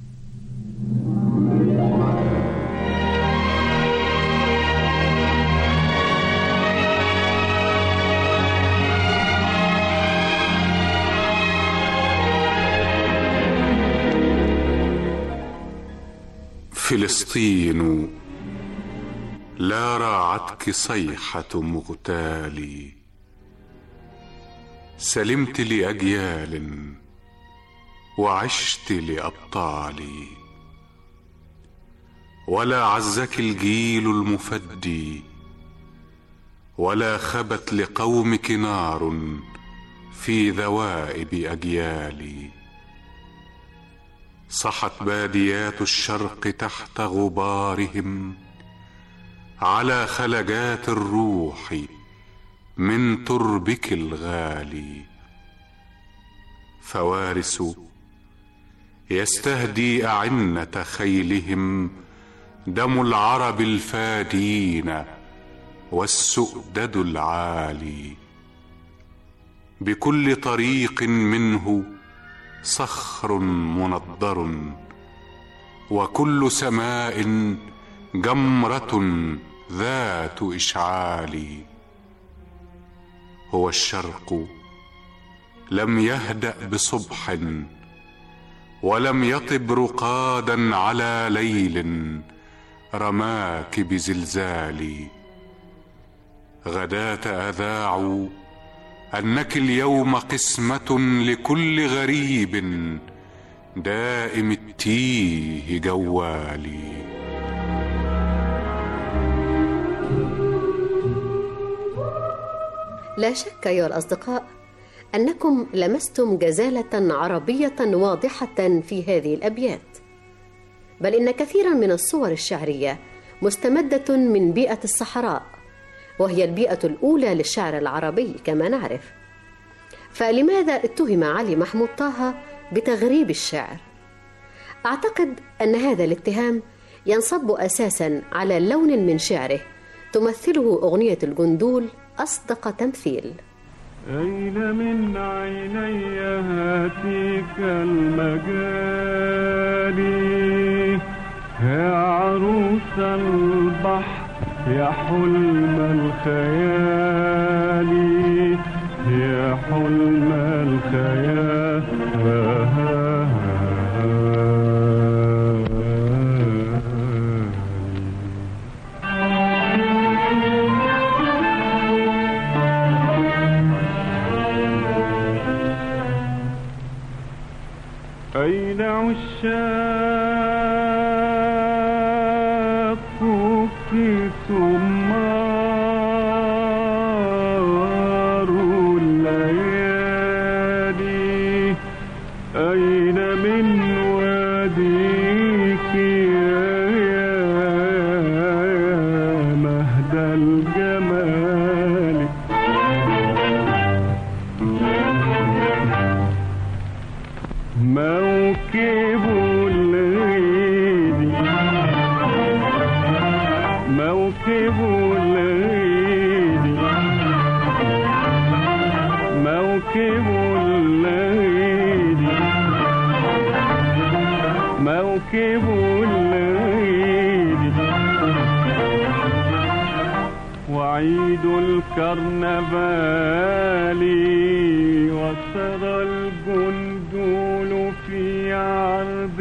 S15: فلسطين لا راعتك صيحة مغتال سلمت لأجيال وعشت لأبطال ولا عزك الجيل المفدي ولا خبت لقومك نار في ذوائب أجيال صحت باديات الشرق تحت غبارهم على خلجات الروح من تربك الغالي فوارس يستهدي اعنه خيلهم دم العرب الفادين والسؤدد العالي بكل طريق منه صخر منضر وكل سماء جمره ذات اشعال هو الشرق لم يهدا بصبح ولم يطب رقادا على ليل رماك بزلزال غداه اذاعوا انك اليوم قسمه لكل غريب دائم التيه جوالي
S6: لا شك أيها الأصدقاء أنكم لمستم جزالة عربية واضحة في هذه الأبيات بل إن كثيرا من الصور الشعرية مستمدة من بيئة الصحراء وهي البيئة الأولى للشعر العربي كما نعرف فلماذا اتهم علي محمود طه بتغريب الشعر أعتقد أن هذا الاتهام ينصب أساسا على لون من شعره تمثله أغنية الجندول أصدق تمثيل
S16: أين من عيني هاتيك المجاري يا عروس البحر يا حلم الخيال يا حلم الخيال أين عشاقك سمار الليالي أين من واديك يا مهد الجمال موكب الليل موكب الليل موكب الليل موكب الليل وعيد الكرنفال وسرى الجندول في عرض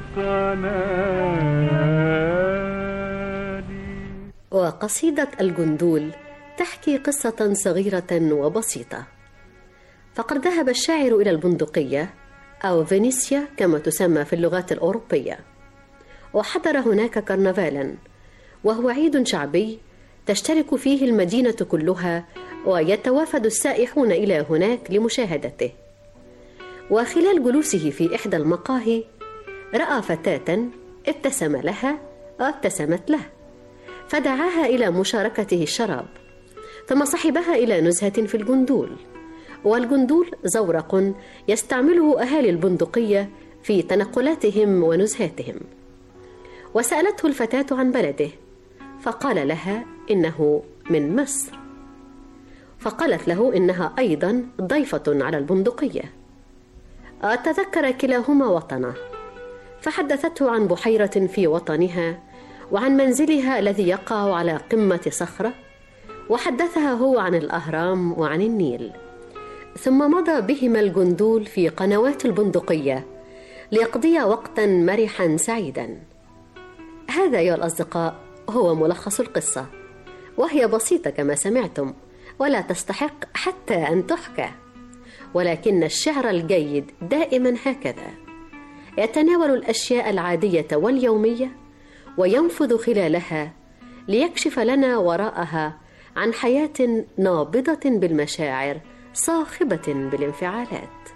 S16: القناه
S6: وقصيدة الجندول تحكي قصة صغيرة وبسيطة فقد ذهب الشاعر إلى البندقية أو فينيسيا كما تسمى في اللغات الأوروبية وحضر هناك كرنفالا وهو عيد شعبي تشترك فيه المدينة كلها ويتوافد السائحون إلى هناك لمشاهدته وخلال جلوسه في إحدى المقاهي رأى فتاة ابتسم لها وابتسمت له فدعاها إلى مشاركته الشراب ثم صحبها إلى نزهة في الجندول والجندول زورق يستعمله أهالي البندقية في تنقلاتهم ونزهاتهم وسألته الفتاة عن بلده فقال لها إنه من مصر فقالت له إنها أيضا ضيفة على البندقية تذكر كلاهما وطنه فحدثته عن بحيرة في وطنها وعن منزلها الذي يقع على قمة صخرة وحدثها هو عن الأهرام وعن النيل ثم مضى بهما الجندول في قنوات البندقية ليقضيا وقتا مرحا سعيدا هذا أيها الأصدقاء هو ملخص القصة وهي بسيطة كما سمعتم ولا تستحق حتى أن تحكى ولكن الشعر الجيد دائما هكذا يتناول الأشياء العادية واليومية وينفذ خلالها ليكشف لنا وراءها عن حياة نابضة بالمشاعر صاخبة بالانفعالات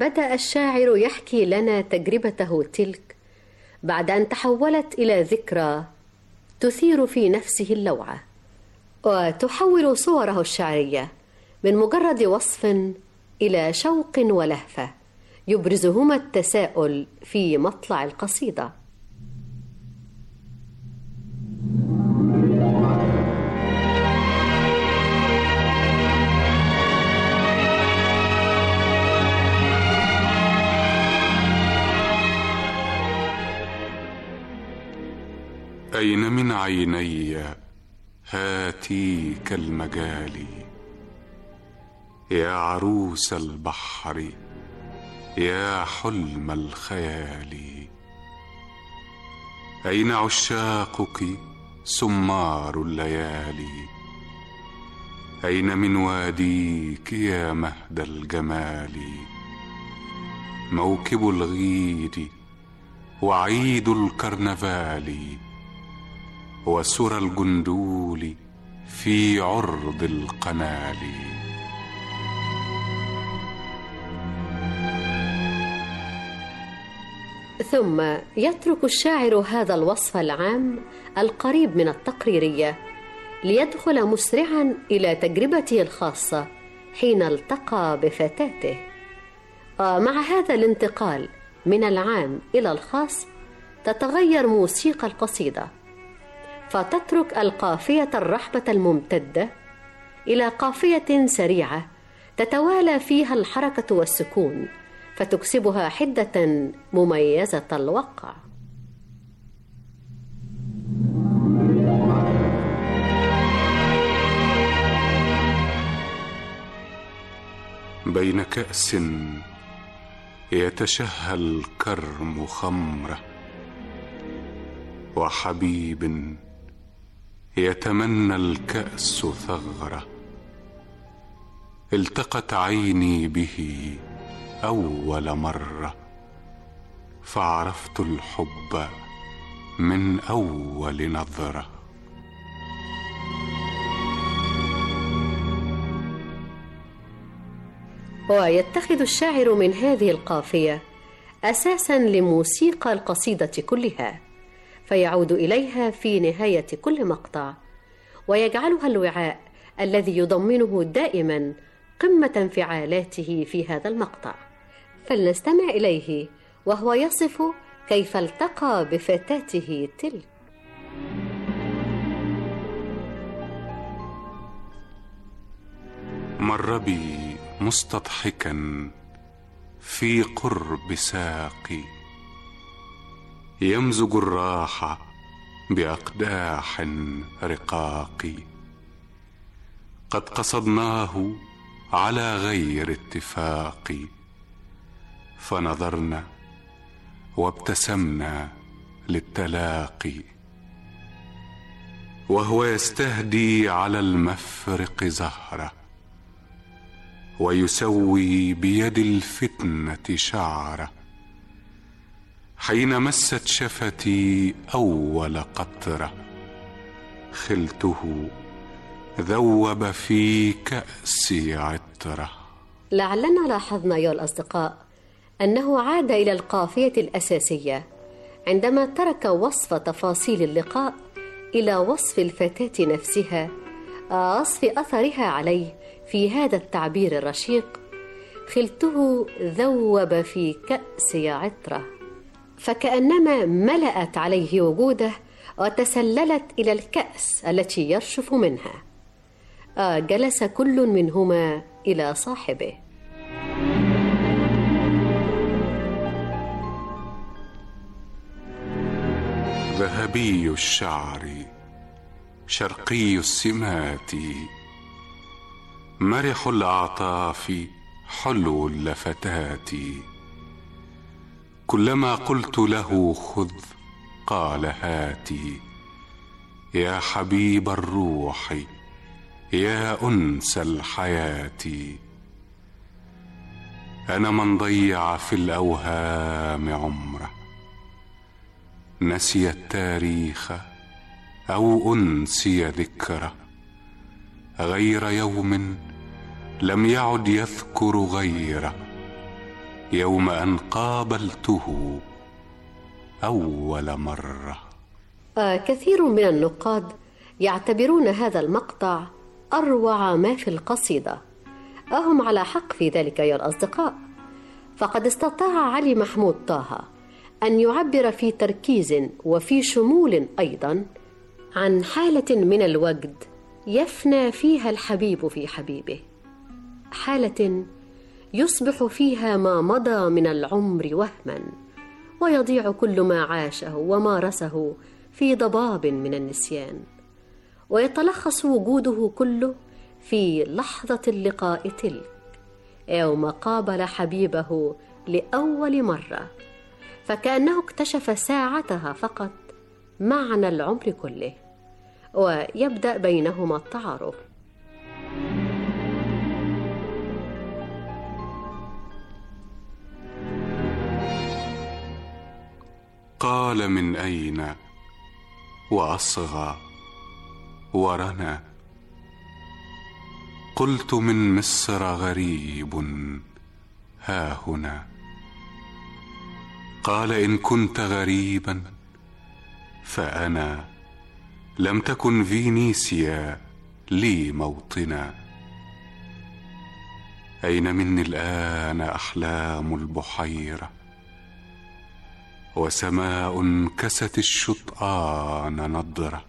S6: بدأ الشاعر يحكي لنا تجربته تلك بعد أن تحولت إلى ذكرى تثير في نفسه اللوعة وتحول صوره الشعرية من مجرد وصف إلى شوق ولهفة يبرزهما التساؤل في مطلع القصيده
S15: أين من عيني هاتيك المجال يا عروس البحر يا حلم الخيال أين عشاقك سمار الليالي أين من واديك يا مهد الجمال موكب الغيد وعيد الكرنفال وسرى الجندول في عرض القنال
S6: ثم يترك الشاعر هذا الوصف العام القريب من التقريريه ليدخل مسرعا الى تجربته الخاصه حين التقى بفتاته ومع هذا الانتقال من العام الى الخاص تتغير موسيقى القصيده فتترك القافيه الرحبه الممتده الى قافيه سريعه تتوالى فيها الحركه والسكون فتكسبها حده مميزه الوقع
S15: بين كأس يتشهى الكرم خمره وحبيب يتمنى الكأس ثغره التقت عيني به أول مرة فعرفت الحب من أول نظرة
S6: ويتخذ الشاعر من هذه القافيه اساسا لموسيقى القصيده كلها فيعود اليها في نهايه كل مقطع ويجعلها الوعاء الذي يضمنه دائما قمه انفعالاته في هذا المقطع فلنستمع اليه وهو يصف كيف التقى بفتاته تلك
S15: مر بي مستضحكا في قرب ساقي يمزج الراحة بأقداح رقاق قد قصدناه على غير اتفاق فنظرنا وابتسمنا للتلاقي وهو يستهدي على المفرق زهره ويسوي بيد الفتنه شعره حين مست شفتي اول قطره خلته ذوب في كاسي عطره
S6: لعلنا لاحظنا ايها الاصدقاء انه عاد الى القافيه الاساسيه عندما ترك وصف تفاصيل اللقاء الى وصف الفتاه نفسها وصف اثرها عليه في هذا التعبير الرشيق خلته ذوب في كاس عطره فكانما ملات عليه وجوده وتسللت الى الكاس التي يرشف منها آه جلس كل منهما الى صاحبه
S15: ذهبي الشعر شرقي السمات مرح الاعطاف حلو اللفتات كلما قلت له خذ قال هاتي يا حبيب الروح يا انس الحياه انا من ضيع في الاوهام عمره نسي التاريخ او انسي ذكره غير يوم لم يعد يذكر غيره يوم ان قابلته اول مره
S6: آه كثير من النقاد يعتبرون هذا المقطع أروع ما في القصيدة أهم على حق في ذلك يا الأصدقاء فقد استطاع علي محمود طه أن يعبر في تركيز وفي شمول أيضا عن حالة من الوجد يفنى فيها الحبيب في حبيبه حالة يصبح فيها ما مضى من العمر وهما ويضيع كل ما عاشه ومارسه في ضباب من النسيان ويتلخص وجوده كله في لحظة اللقاء تلك يوم قابل حبيبه لأول مرة فكأنه اكتشف ساعتها فقط معنى العمر كله ويبدأ بينهما التعارف
S15: قال من اين واصغى ورنا قلت من مصر غريب ها هنا قال ان كنت غريبا فانا لم تكن فينيسيا لي موطنا اين مني الان احلام البحيره وسماء كست الشطآن نضره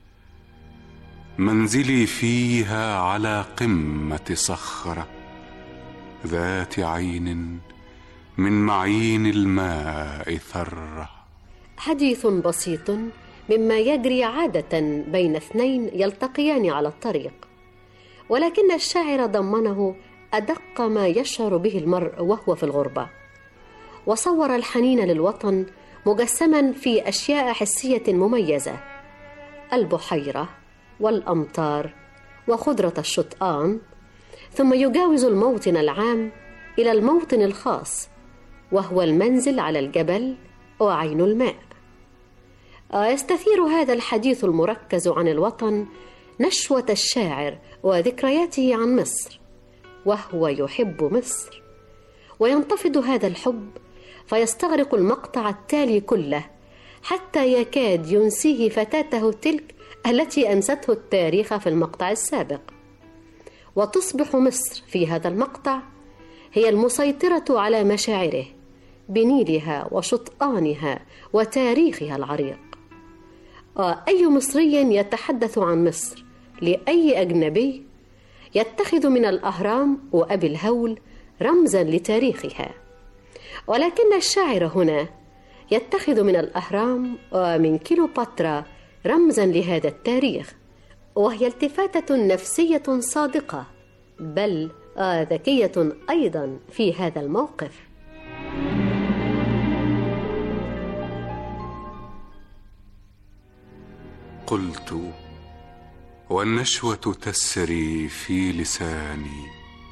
S15: منزلي فيها على قمه صخره ذات عين من معين الماء ثره
S6: حديث بسيط مما يجري عادة بين اثنين يلتقيان على الطريق ولكن الشاعر ضمنه أدق ما يشعر به المرء وهو في الغربة وصور الحنين للوطن مجسما في أشياء حسية مميزة البحيرة والأمطار وخضرة الشطآن ثم يجاوز الموطن العام إلى الموطن الخاص وهو المنزل على الجبل وعين الماء يستثير هذا الحديث المركز عن الوطن نشوة الشاعر وذكرياته عن مصر وهو يحب مصر وينتفض هذا الحب فيستغرق المقطع التالي كله حتى يكاد ينسيه فتاته تلك التي انسته التاريخ في المقطع السابق وتصبح مصر في هذا المقطع هي المسيطره على مشاعره بنيلها وشطآنها وتاريخها العريق أي مصري يتحدث عن مصر لأي أجنبي يتخذ من الأهرام وأبي الهول رمزا لتاريخها ولكن الشاعر هنا يتخذ من الأهرام ومن كيلوباترا رمزا لهذا التاريخ وهي التفاتة نفسية صادقة بل ذكية أيضا في هذا الموقف
S15: قلت والنشوه تسري في لساني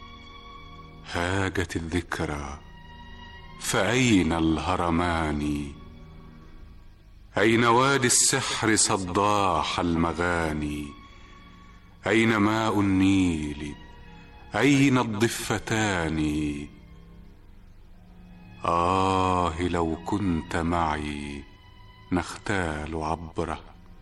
S15: هاجت الذكرى فاين الهرمان اين وادي السحر صداح المغاني اين ماء النيل اين الضفتان اه لو كنت معي نختال عبره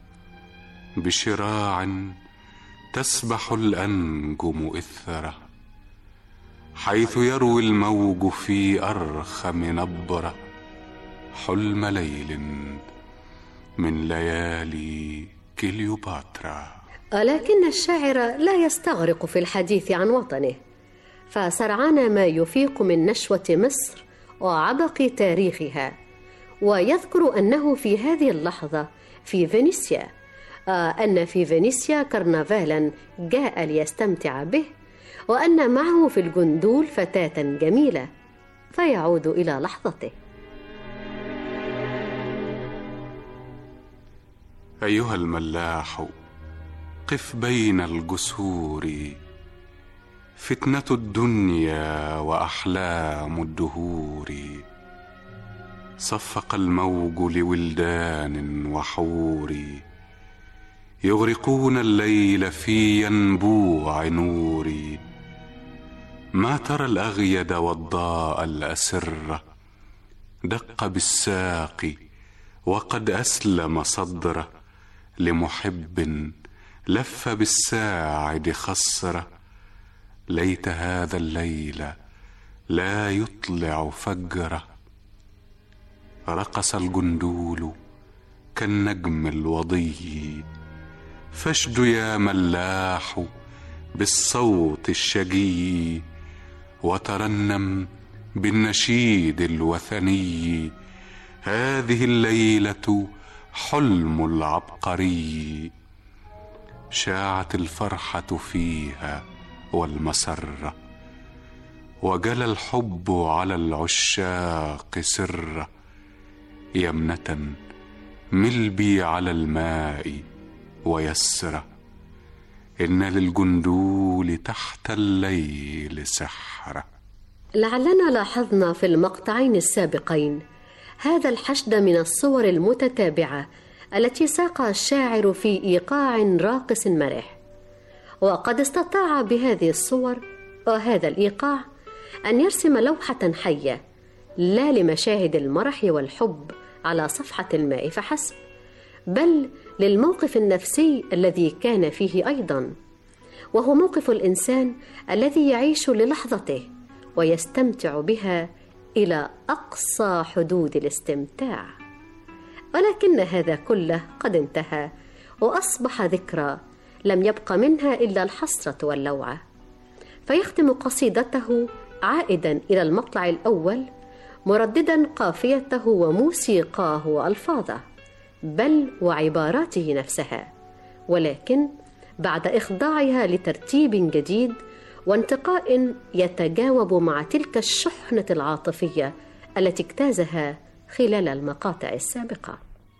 S15: بشراع تسبح الانجم اثره حيث يروي الموج في ارخم نبره حلم ليل من ليالي كليوباترا
S6: لكن الشاعر لا يستغرق في الحديث عن وطنه فسرعان ما يفيق من نشوه مصر وعبق تاريخها ويذكر انه في هذه اللحظه في فينيسيا أن في فينيسيا كرنفالا جاء ليستمتع به وأن معه في الجندول فتاة جميلة فيعود إلى لحظته
S15: أيها الملاح قف بين الجسور فتنة الدنيا وأحلام الدهور صفق الموج لولدان وحور يغرقون الليل في ينبوع نور ما ترى الأغيد والضاء الأسرة دق بالساق وقد أسلم صدره لمحب لف بالساعد خصره ليت هذا الليل لا يطلع فجره رقص الجندول كالنجم الوضي فاشد يا ملاح بالصوت الشجي وترنم بالنشيد الوثني هذه الليله حلم العبقري شاعت الفرحه فيها والمسره وجلى الحب على العشاق سره يمنه مل بي على الماء ويسره ان للجندول تحت الليل سحره
S6: لعلنا لاحظنا في المقطعين السابقين هذا الحشد من الصور المتتابعه التي ساقها الشاعر في ايقاع راقص مرح وقد استطاع بهذه الصور وهذا الايقاع ان يرسم لوحه حيه لا لمشاهد المرح والحب على صفحه الماء فحسب بل للموقف النفسي الذي كان فيه ايضا وهو موقف الانسان الذي يعيش للحظته ويستمتع بها الى اقصى حدود الاستمتاع ولكن هذا كله قد انتهى واصبح ذكرى لم يبق منها الا الحسره واللوعه فيختم قصيدته عائدا الى المطلع الاول مرددا قافيته وموسيقاه والفاظه بل وعباراته نفسها ولكن بعد اخضاعها لترتيب جديد وانتقاء يتجاوب مع تلك الشحنه العاطفيه التي اجتازها خلال المقاطع السابقه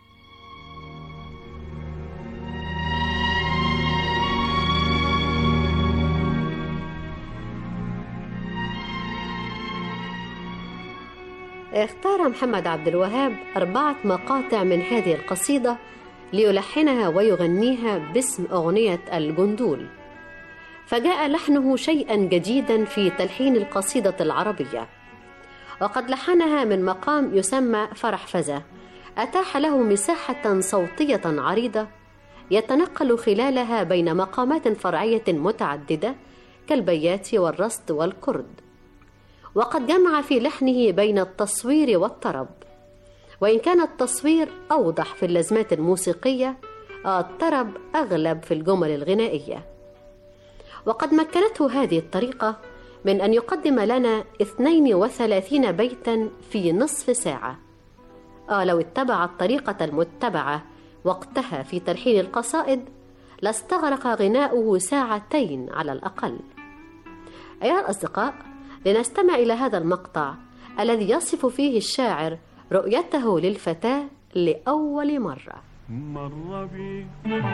S6: اختار محمد عبد الوهاب أربعة مقاطع من هذه القصيدة ليلحنها ويغنيها باسم أغنية الجندول فجاء لحنه شيئا جديدا في تلحين القصيدة العربية وقد لحنها من مقام يسمى فرح فزة أتاح له مساحة صوتية عريضة يتنقل خلالها بين مقامات فرعية متعددة كالبيات والرصد والكرد وقد جمع في لحنه بين التصوير والطرب وان كان التصوير اوضح في اللازمات الموسيقيه الطرب اغلب في الجمل الغنائيه وقد مكنته هذه الطريقه من ان يقدم لنا 32 بيتا في نصف ساعه آه لو اتبع الطريقه المتبعه وقتها في تلحين القصائد لاستغرق غناؤه ساعتين على الاقل ايها الاصدقاء لنستمع إلى هذا المقطع الذي يصف فيه الشاعر رؤيته للفتاة لأول مرة
S16: مر بي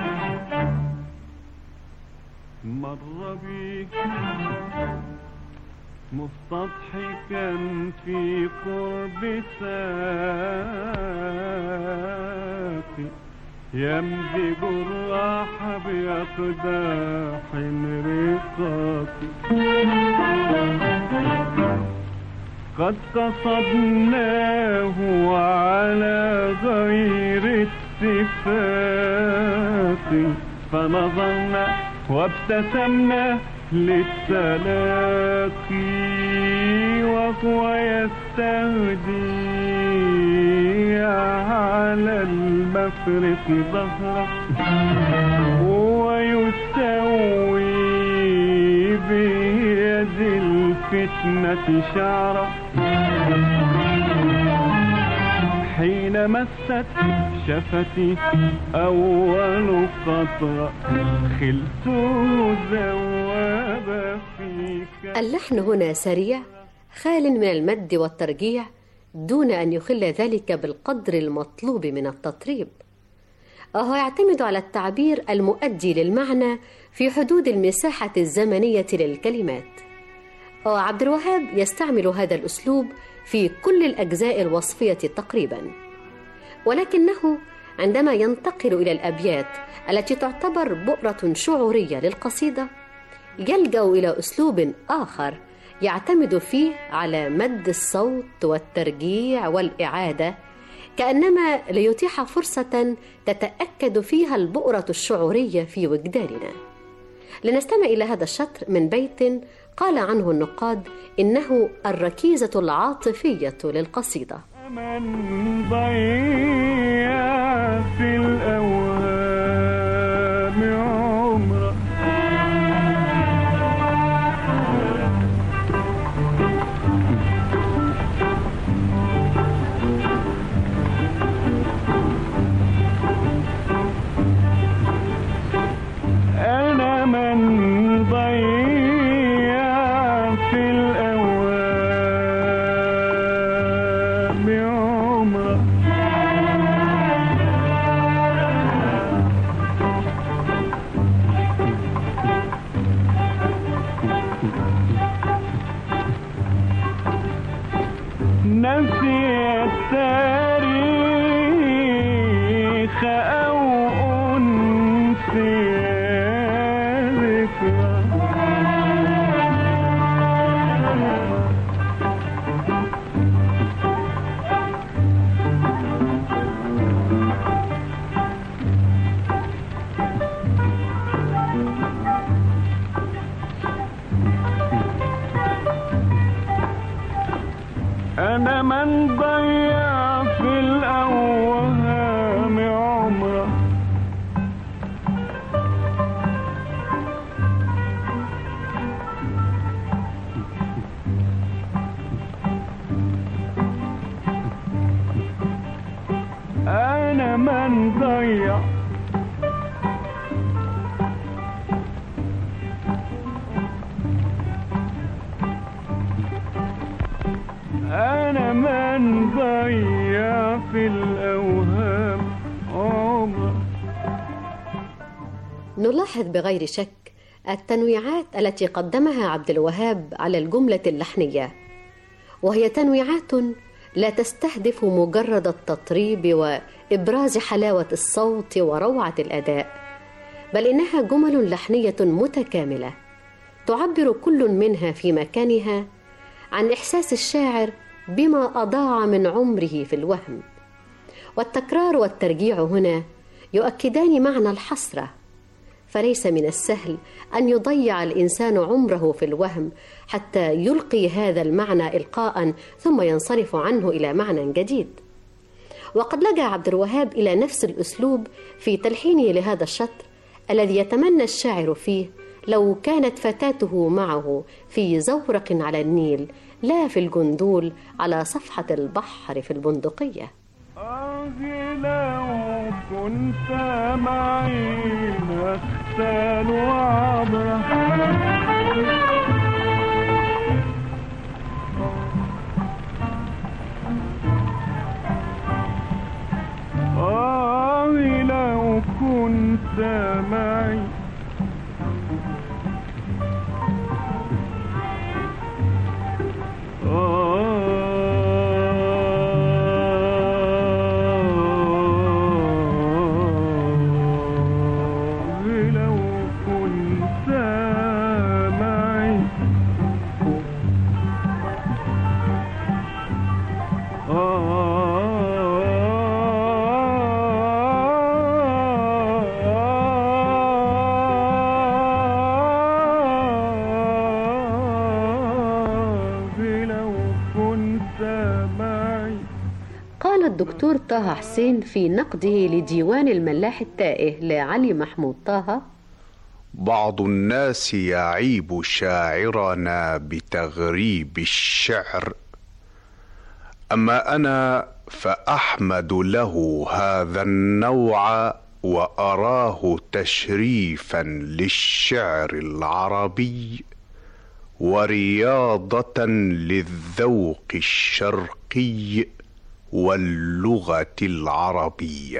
S16: مر بي مستضحكا في قرب ساقي يمزج الراح بأقداح رقاق قد قصدناه على غير اتفاق فنظرنا وابتسمنا للتلاقي وهو يستهدي على المفرق ظهره ويسوي بيد الفتنة شعره حين مست شفتي أول قطرة خلت ذواب فيك
S6: اللحن هنا سريع خال من المد والترجيع دون ان يخل ذلك بالقدر المطلوب من التطريب وهو يعتمد على التعبير المؤدي للمعنى في حدود المساحه الزمنيه للكلمات وعبد الوهاب يستعمل هذا الاسلوب في كل الاجزاء الوصفيه تقريبا ولكنه عندما ينتقل الى الابيات التي تعتبر بؤره شعوريه للقصيده يلجا الى اسلوب اخر يعتمد فيه على مد الصوت والترجيع والإعادة كأنما ليتيح فرصة تتأكد فيها البؤرة الشعورية في وجداننا لنستمع إلى هذا الشطر من بيت قال عنه النقاد إنه الركيزة العاطفية للقصيدة
S16: من ضيع في الأوهام عمره أنا من ضيع في الأوهام عمره نسي التاريخ أو أنسي ذكرى أنا من ضيع في الأوهام عمره أنا من ضيع أنا من ضيع في الأوهام عمره
S6: نلاحظ بغير شك التنويعات التي قدمها عبد الوهاب على الجملة اللحنية وهي تنويعات لا تستهدف مجرد التطريب وإبراز حلاوة الصوت وروعة الأداء بل إنها جمل لحنية متكاملة تعبر كل منها في مكانها عن إحساس الشاعر بما أضاع من عمره في الوهم والتكرار والترجيع هنا يؤكدان معنى الحسره فليس من السهل ان يضيع الانسان عمره في الوهم حتى يلقي هذا المعنى القاء ثم ينصرف عنه الى معنى جديد وقد لجا عبد الوهاب الى نفس الاسلوب في تلحينه لهذا الشطر الذي يتمنى الشاعر فيه لو كانت فتاته معه في زورق على النيل لا في الجندول على صفحه البحر في البندقيه
S16: آه لو كنت معي نختال وعبرة آه لو كنت معي آه لو كنت معي آه لو كنت معي
S6: قال الدكتور طه حسين في نقده لديوان الملاح التائه لعلي محمود طه
S17: بعض الناس يعيب شاعرنا بتغريب الشعر اما انا فاحمد له هذا النوع واراه تشريفا للشعر العربي ورياضه للذوق الشرقي واللغه العربيه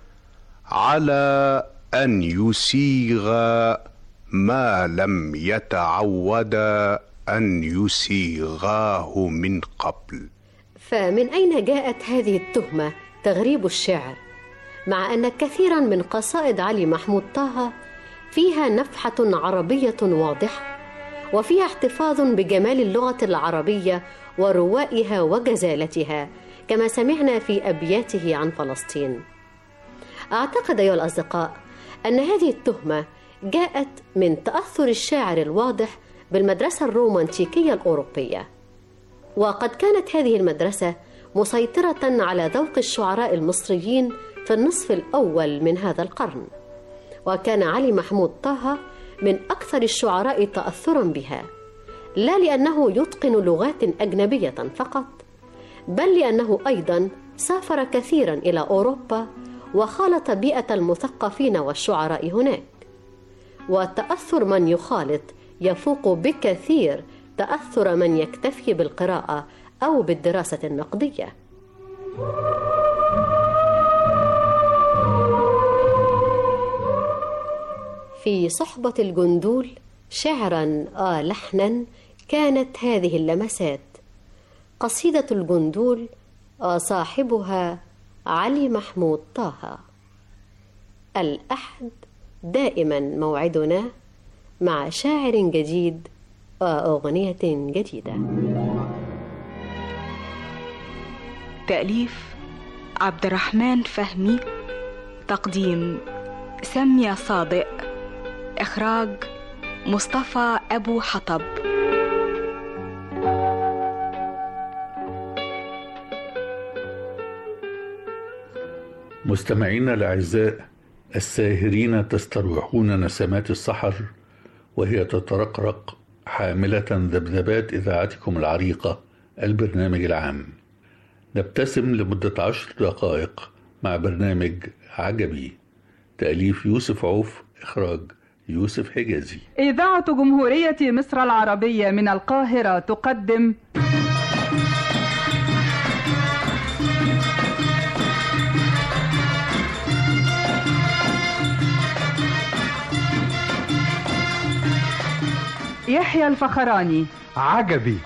S17: على ان يسيغ ما لم يتعود ان يسيغاه من قبل
S6: فمن اين جاءت هذه التهمه تغريب الشعر مع ان كثيرا من قصائد علي محمود طه فيها نفحه عربيه واضحه وفيها احتفاظ بجمال اللغة العربية وروائها وجزالتها كما سمعنا في أبياته عن فلسطين أعتقد أيها الأصدقاء أن هذه التهمة جاءت من تأثر الشاعر الواضح بالمدرسة الرومانتيكية الأوروبية وقد كانت هذه المدرسة مسيطرة على ذوق الشعراء المصريين في النصف الأول من هذا القرن وكان علي محمود طه من أكثر الشعراء تأثرا بها لا لأنه يتقن لغات أجنبية فقط بل لأنه أيضا سافر كثيرا إلى أوروبا وخالط بيئة المثقفين والشعراء هناك وتأثر من يخالط يفوق بكثير تأثر من يكتفي بالقراءة أو بالدراسة النقدية في صحبة الجندول شعرا آه لحنا كانت هذه اللمسات قصيدة الجندول آه صاحبها علي محمود طه الأحد دائما موعدنا مع شاعر جديد وأغنية جديدة
S14: تأليف عبد الرحمن فهمي تقديم سمية صادق إخراج مصطفى أبو حطب
S3: مستمعينا الأعزاء الساهرين تستروحون نسمات السحر وهي تترقرق حاملة ذبذبات إذاعتكم العريقة البرنامج العام نبتسم لمدة عشر دقائق مع برنامج عجبي تأليف يوسف عوف إخراج يوسف حجازي
S18: إذاعة جمهورية مصر العربية من القاهرة تقدم يحيى الفخراني
S19: عجبي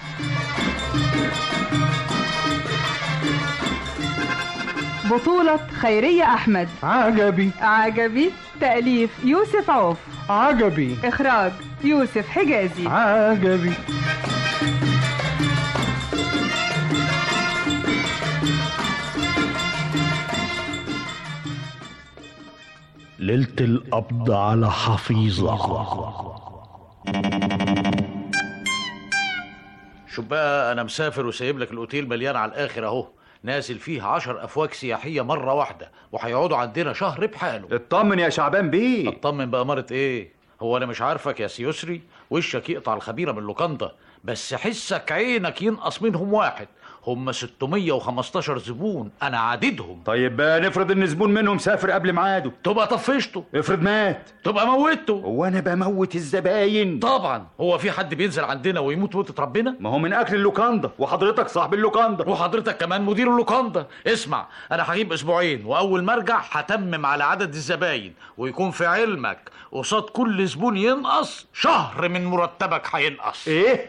S18: بطولة خيرية أحمد
S19: عجبي
S18: عجبي تأليف يوسف عوف
S19: عجبي
S18: إخراج يوسف حجازي
S19: عجبي ليلة القبض على حفيظة
S20: شوف بقى انا مسافر وسايب لك الاوتيل مليان على الاخر اهو نازل فيه عشر افواج سياحيه مره واحده وهيقعدوا عندنا شهر بحاله
S21: اطمن يا شعبان بيه
S20: اطمن بأمارة ايه هو انا مش عارفك يا سيسري وشك يقطع الخبيره من لوكاندا بس حسك عينك ينقص منهم واحد هم 615 زبون انا عددهم
S21: طيب بقى نفرض ان زبون منهم سافر قبل ميعاده
S20: تبقى طفشته
S21: افرض مات
S20: تبقى موتته
S21: هو انا بموت الزباين
S20: طبعا هو في حد بينزل عندنا ويموت موتة ربنا
S21: ما هو من اكل اللوكاندا وحضرتك صاحب اللوكاندا
S20: وحضرتك كمان مدير اللوكاندا اسمع انا هجيب اسبوعين واول ما ارجع هتمم على عدد الزباين ويكون في علمك قصاد كل زبون ينقص شهر من مرتبك هينقص
S21: ايه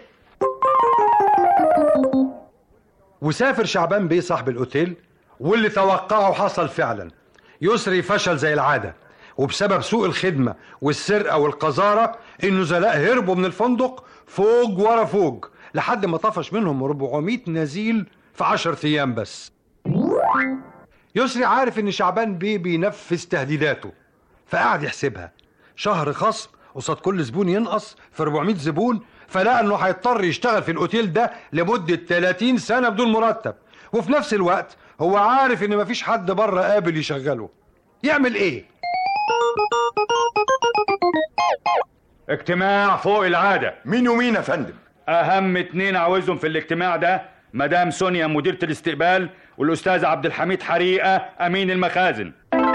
S19: وسافر شعبان بيه صاحب الاوتيل واللي توقعه حصل فعلا يسري فشل زي العاده وبسبب سوء الخدمه والسرقه والقذاره النزلاء هربوا من الفندق فوج ورا فوج لحد ما طفش منهم 400 نزيل في 10 ايام بس يسري عارف ان شعبان بيه بينفذ تهديداته فقعد يحسبها شهر خصم قصاد كل زبون ينقص في 400 زبون فلقى انه هيضطر يشتغل في الاوتيل ده لمده 30 سنه بدون مرتب وفي نفس الوقت هو عارف ان مفيش حد بره قابل يشغله يعمل ايه
S21: اجتماع فوق العاده
S22: مين ومين يا فندم
S21: اهم اتنين عاوزهم في الاجتماع ده مدام سونيا مديرة الاستقبال والاستاذ عبد الحميد حريقه امين المخازن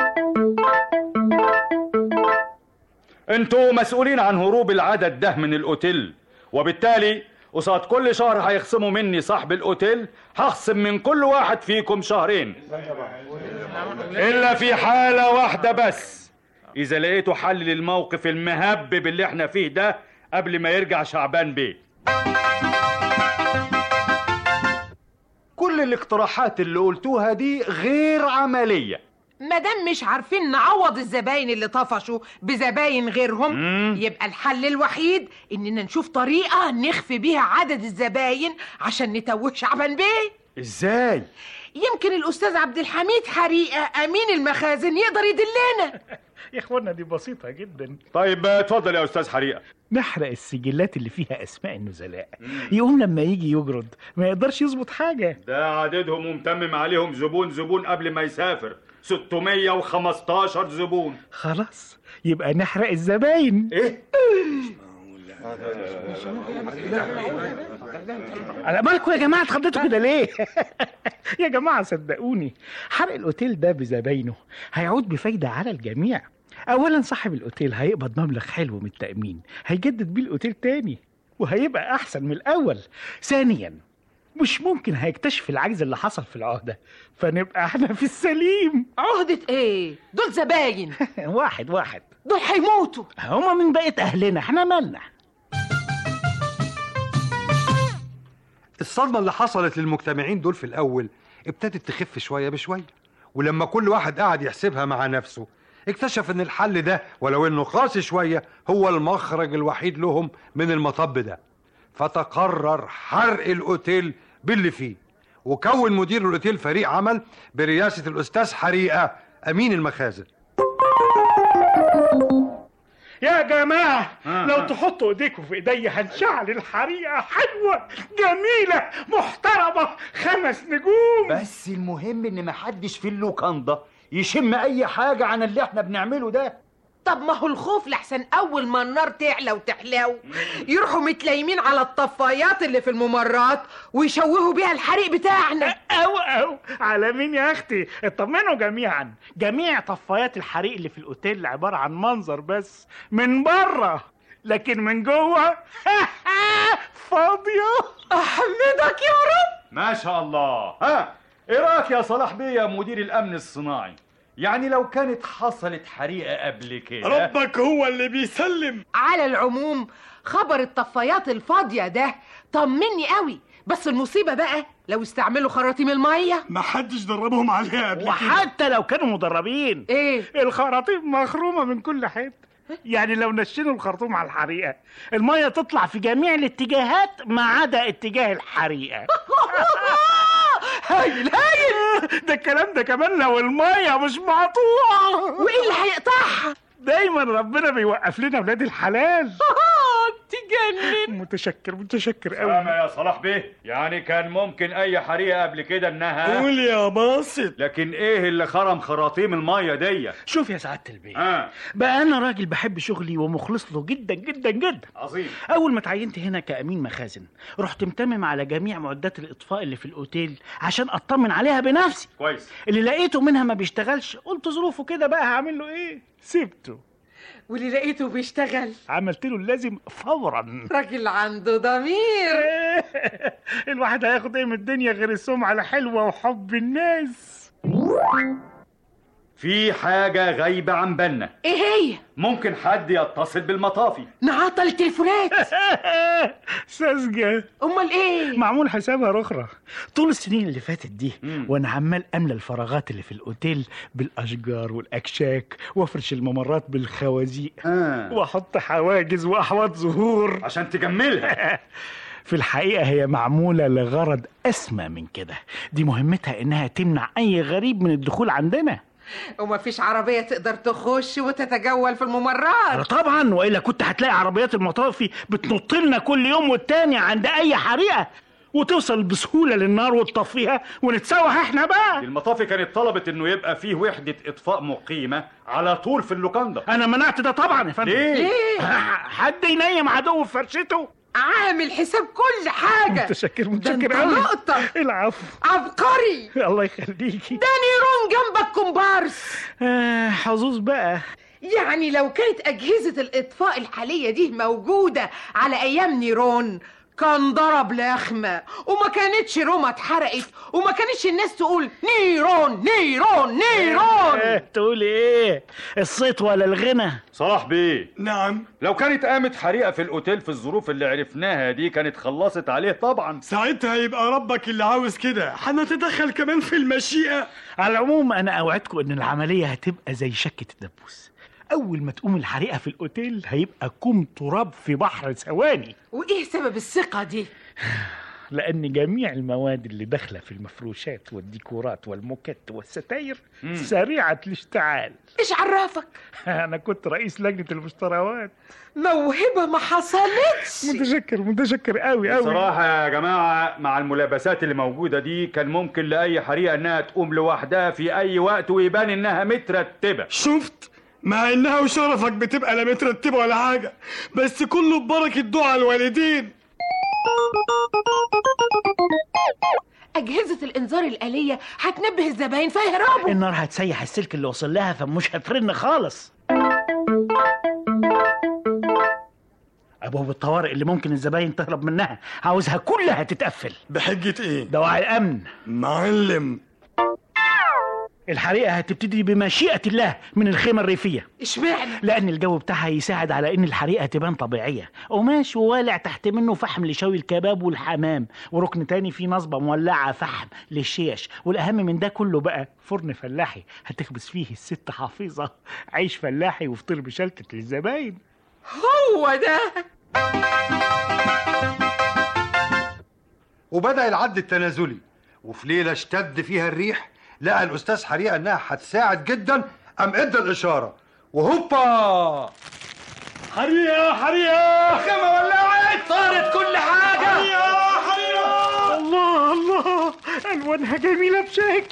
S21: انتوا مسؤولين عن هروب العدد ده من الاوتيل وبالتالي قصاد كل شهر هيخصموا مني صاحب الاوتيل هخصم من كل واحد فيكم شهرين الا في حالة واحدة بس اذا لقيتوا حل للموقف المهبب اللي احنا فيه ده قبل ما يرجع شعبان بيه كل الاقتراحات اللي قلتوها دي غير عملية
S7: مادام مش عارفين نعوض الزباين اللي طفشوا بزباين غيرهم
S21: مم.
S7: يبقى الحل الوحيد اننا نشوف طريقه نخفي بيها عدد الزباين عشان نتوه شعبان بيه
S21: ازاي
S7: يمكن الاستاذ عبد الحميد حريقه امين المخازن يقدر يدلنا
S8: يا اخوانا دي بسيطة جدا
S21: طيب اتفضل يا استاذ حريقه
S8: نحرق السجلات اللي فيها اسماء النزلاء يقوم لما يجي يجرد ما يقدرش يظبط حاجة
S21: ده عددهم ومتمم عليهم زبون زبون قبل ما يسافر 615 زبون
S8: خلاص يبقى نحرق الزباين
S21: ايه
S8: على بالكم يا جماعة اتخضيتوا كده ليه؟ يا جماعة صدقوني حرق الأوتيل ده بزباينه هيعود بفايدة على الجميع أولا صاحب الأوتيل هيقبض مبلغ حلو من التأمين هيجدد بيه الأوتيل تاني وهيبقى أحسن من الأول ثانيا مش ممكن هيكتشف العجز اللي حصل في العهدة فنبقى احنا في السليم
S7: عهدة ايه؟ دول زباين
S8: واحد واحد
S7: دول هيموتوا
S8: هما من بقية أهلنا احنا مالنا
S19: الصدمة اللي حصلت للمجتمعين دول في الأول ابتدت تخف شوية بشوية ولما كل واحد قعد يحسبها مع نفسه اكتشف ان الحل ده ولو انه قاسي شوية هو المخرج الوحيد لهم من المطب ده فتقرر حرق الاوتيل باللي فيه وكون مدير الاوتيل فريق عمل برئاسة الاستاذ حريقة امين المخازن
S8: يا جماعة لو تحطوا ايديكم في ايدي هنشعل الحريقة حلوة جميلة محترمة خمس نجوم
S1: بس المهم ان محدش في اللوكاندا يشم اي حاجة عن اللي احنا بنعمله ده
S7: طب ما هو الخوف لحسن اول ما النار تعلى وتحلو يروحوا متلايمين على الطفايات اللي في الممرات ويشوهوا بيها الحريق بتاعنا
S8: او او على مين يا اختي اطمنوا جميعا جميع طفايات الحريق اللي في الاوتيل عبارة عن منظر بس من بره لكن من جوه فاضية
S7: احمدك يا رب
S21: ما شاء الله ها ايه رايك يا صلاح بيه يا مدير الامن الصناعي يعني لو كانت حصلت حريقه قبل كده
S8: ربك هو اللي بيسلم
S7: على العموم خبر الطفايات الفاضية ده طمني قوي بس المصيبة بقى لو استعملوا خراطيم المية
S8: ما حدش دربهم عليها قبل وحتى لو كانوا مدربين
S7: ايه
S8: الخراطيم مخرومة من كل حتة يعني لو نشنوا الخرطوم على الحريقة المية تطلع في جميع الاتجاهات ما عدا اتجاه الحريقة
S7: هايل هايل
S8: ده الكلام ده كمان لو المية مش مقطوعة
S7: وايه اللي هيقطعها
S8: دايما ربنا بيوقف لنا ولاد الحلال
S7: تجنن
S8: متشكر متشكر قوي
S21: سامع يا صلاح بيه يعني كان ممكن اي حريقه قبل كده انها
S8: قول يا باسط
S21: لكن ايه اللي خرم خراطيم الميه دي
S8: شوف يا سعادة البيه
S21: آه.
S8: بقى انا راجل بحب شغلي ومخلص له جدا جدا جدا
S21: عظيم
S8: اول ما تعينت هنا كامين مخازن رحت متمم على جميع معدات الاطفاء اللي في الاوتيل عشان اطمن عليها بنفسي
S21: كويس
S8: اللي لقيته منها ما بيشتغلش قلت ظروفه كده بقى هعمل له ايه سبته
S7: واللي لقيته بيشتغل
S8: عملت له اللازم فورا
S7: راجل عنده ضمير
S8: الواحد هياخد ايه من الدنيا غير السمعة الحلوة وحب الناس
S21: في حاجه غايبه عن بالنا
S7: ايه هي
S21: ممكن حد يتصل بالمطافي
S7: نعطل التليفونات
S8: ساذجة
S7: امال ايه
S8: معمول حسابها رخرة طول السنين اللي فاتت دي وانا عمال املى الفراغات اللي في الاوتيل بالاشجار والاكشاك وافرش الممرات بالخوازيق
S21: آه.
S8: واحط حواجز واحواض زهور
S21: عشان تجملها
S8: في الحقيقة هي معمولة لغرض أسمى من كده دي مهمتها إنها تمنع أي غريب من الدخول عندنا
S7: ومفيش عربية تقدر تخش وتتجول في الممرات
S8: طبعا وإلا كنت هتلاقي عربيات المطافي بتنط لنا كل يوم والتاني عند أي حريقة وتوصل بسهولة للنار وتطفيها ونتسوح احنا بقى
S21: المطافي كانت طلبت انه يبقى فيه وحدة اطفاء مقيمة على طول في اللوكاندا
S8: أنا منعت ده طبعا يا فندم
S21: ليه؟
S7: ليه؟
S8: حد ينيم عدو في فرشته
S7: عامل حساب كل حاجة
S8: متشكر
S7: ده
S8: متشكر
S7: انت
S8: قوي
S7: نقطة
S8: العفو
S7: عبقري
S8: الله يخليكي
S7: ده نيرون جنبك كومبارس
S8: آه حظوظ بقى
S7: يعني لو كانت أجهزة الإطفاء الحالية دي موجودة على أيام نيرون كان ضرب لخمة وما كانتش روما اتحرقت وما كانتش الناس تقول نيرون نيرون نيرون
S8: إيه تقول ايه الصيت ولا الغنى
S21: صلاح بيه
S2: نعم
S21: لو كانت قامت حريقه في الاوتيل في الظروف اللي عرفناها دي كانت خلصت عليه طبعا
S2: ساعتها يبقى ربك اللي عاوز كده هنتدخل كمان في المشيئة
S8: على العموم انا اوعدكم ان العمليه هتبقى زي شكه الدبوس اول ما تقوم الحريقه في الاوتيل هيبقى كوم تراب في بحر ثواني
S7: وايه سبب الثقة دي
S8: لان جميع المواد اللي داخله في المفروشات والديكورات والموكات والستاير سريعه الاشتعال
S7: ايش عرفك
S8: انا كنت رئيس لجنه المشتريات
S7: موهبة ما حصلتش
S8: متشكر متشكر قوي قوي
S21: بصراحة يا جماعة مع الملابسات اللي موجودة دي كان ممكن لأي حريقة إنها تقوم لوحدها في أي وقت ويبان إنها مترتبة
S2: شفت مع انها وشرفك بتبقى لا مترتبة ولا حاجة بس كله ببركة دعاء الوالدين
S7: أجهزة الإنذار الآلية هتنبه الزباين فيهربوا
S8: النار هتسيح السلك اللي وصل لها فمش هترن خالص ابواب الطوارئ اللي ممكن الزباين تهرب منها عاوزها كلها تتقفل
S2: بحجة ايه
S8: دواعي الامن
S2: معلم
S8: الحريقه هتبتدي بمشيئه الله من الخيمه الريفيه
S7: اشمعنى
S8: لان الجو بتاعها يساعد على ان الحريقه تبان طبيعيه قماش ووالع تحت منه فحم لشوي الكباب والحمام وركن تاني فيه نصبه مولعه فحم للشيش والاهم من ده كله بقى فرن فلاحي هتخبز فيه الست حافظه عيش فلاحي وفطير مشلتت للزباين
S7: هو ده
S19: وبدأ العد التنازلي وفي ليلة اشتد فيها الريح لقى الأستاذ حريقة إنها هتساعد جدا أم إدى الإشارة وهوبا
S2: حريقة حريقة
S20: خيمة ولعت طارت كل حاجة
S2: حريقة حريقة
S8: الله الله الوانها جميله بشكل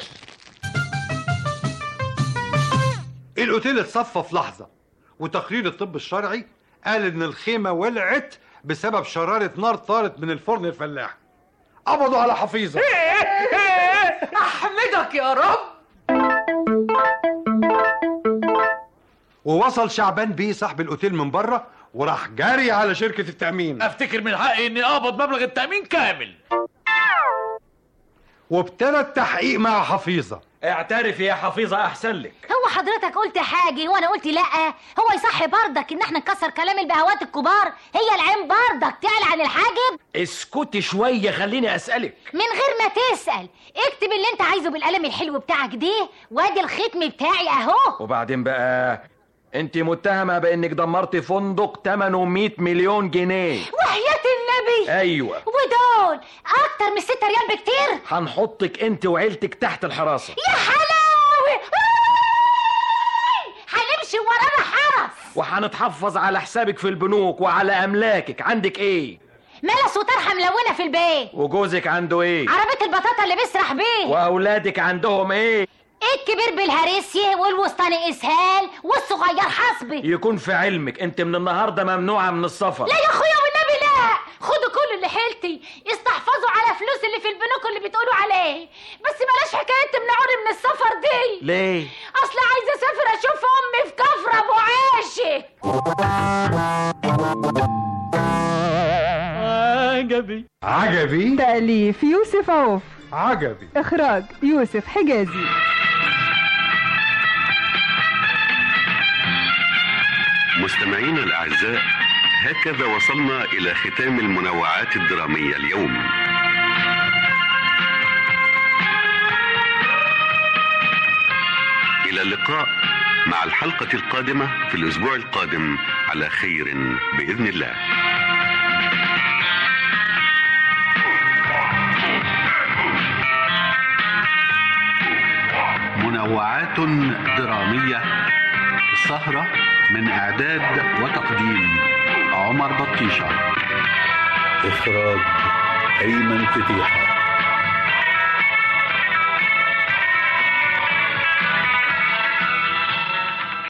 S19: الأوتيل اتصفى في لحظة وتقرير الطب الشرعي قال إن الخيمة ولعت بسبب شرارة نار طارت من الفرن الفلاحي قبضوا على حفيظة
S7: أحمدك يا رب
S19: ووصل شعبان بيه صاحب الأوتيل من بره وراح جاري على شركة التأمين
S20: افتكر من حقي اني اقبض مبلغ التأمين كامل
S19: وابتدى التحقيق مع حفيظة
S20: اعترف يا حفيظة احسن لك
S22: هو حضرتك قلت حاجة وانا قلت لا هو يصح برضك ان احنا نكسر كلام البهوات الكبار هي العين برضك تعلى عن الحاجب
S20: اسكتي شوية خليني اسألك
S22: من غير ما تسأل اكتب اللي انت عايزه بالقلم الحلو بتاعك ده وادي الختم بتاعي اهو
S23: وبعدين بقى انت متهمة بانك دمرتي فندق ثمنه 100 مليون جنيه
S22: وحياة النبي
S23: ايوه
S22: ودول اكتر من 6 ريال بكتير
S23: هنحطك انت وعيلتك تحت الحراسة
S22: يا حلاوي آي! هنمشي ورانا حرس
S23: وهنتحفظ على حسابك في البنوك وعلى املاكك عندك ايه
S22: ملس وطرحه ملونه في البيت
S23: وجوزك عنده ايه
S22: عربيه البطاطا اللي بيسرح بيه
S23: واولادك عندهم ايه
S22: الكبير بالهريسيه والوسطاني اسهال والصغير حصبي
S23: يكون في علمك انت من النهارده ممنوعه من السفر
S22: لا يا اخويا والنبي لا خدوا كل اللي حيلتي استحفظوا على فلوس اللي في البنوك اللي بتقولوا عليه بس بلاش حكايه تمنعوني من السفر دي
S23: ليه
S22: اصل عايزه اسافر اشوف امي في كفر ابو عاشق
S8: عجبي
S18: عجبي تأليف يوسف عوف
S19: عجبي
S18: إخراج يوسف حجازي
S24: مستمعينا الأعزاء هكذا وصلنا إلى ختام المنوعات الدرامية اليوم إلى اللقاء مع الحلقة القادمة في الأسبوع القادم على خير بإذن الله
S3: منوعات درامية السهرة من إعداد وتقديم عمر بطيشة إخراج أيمن فتيحة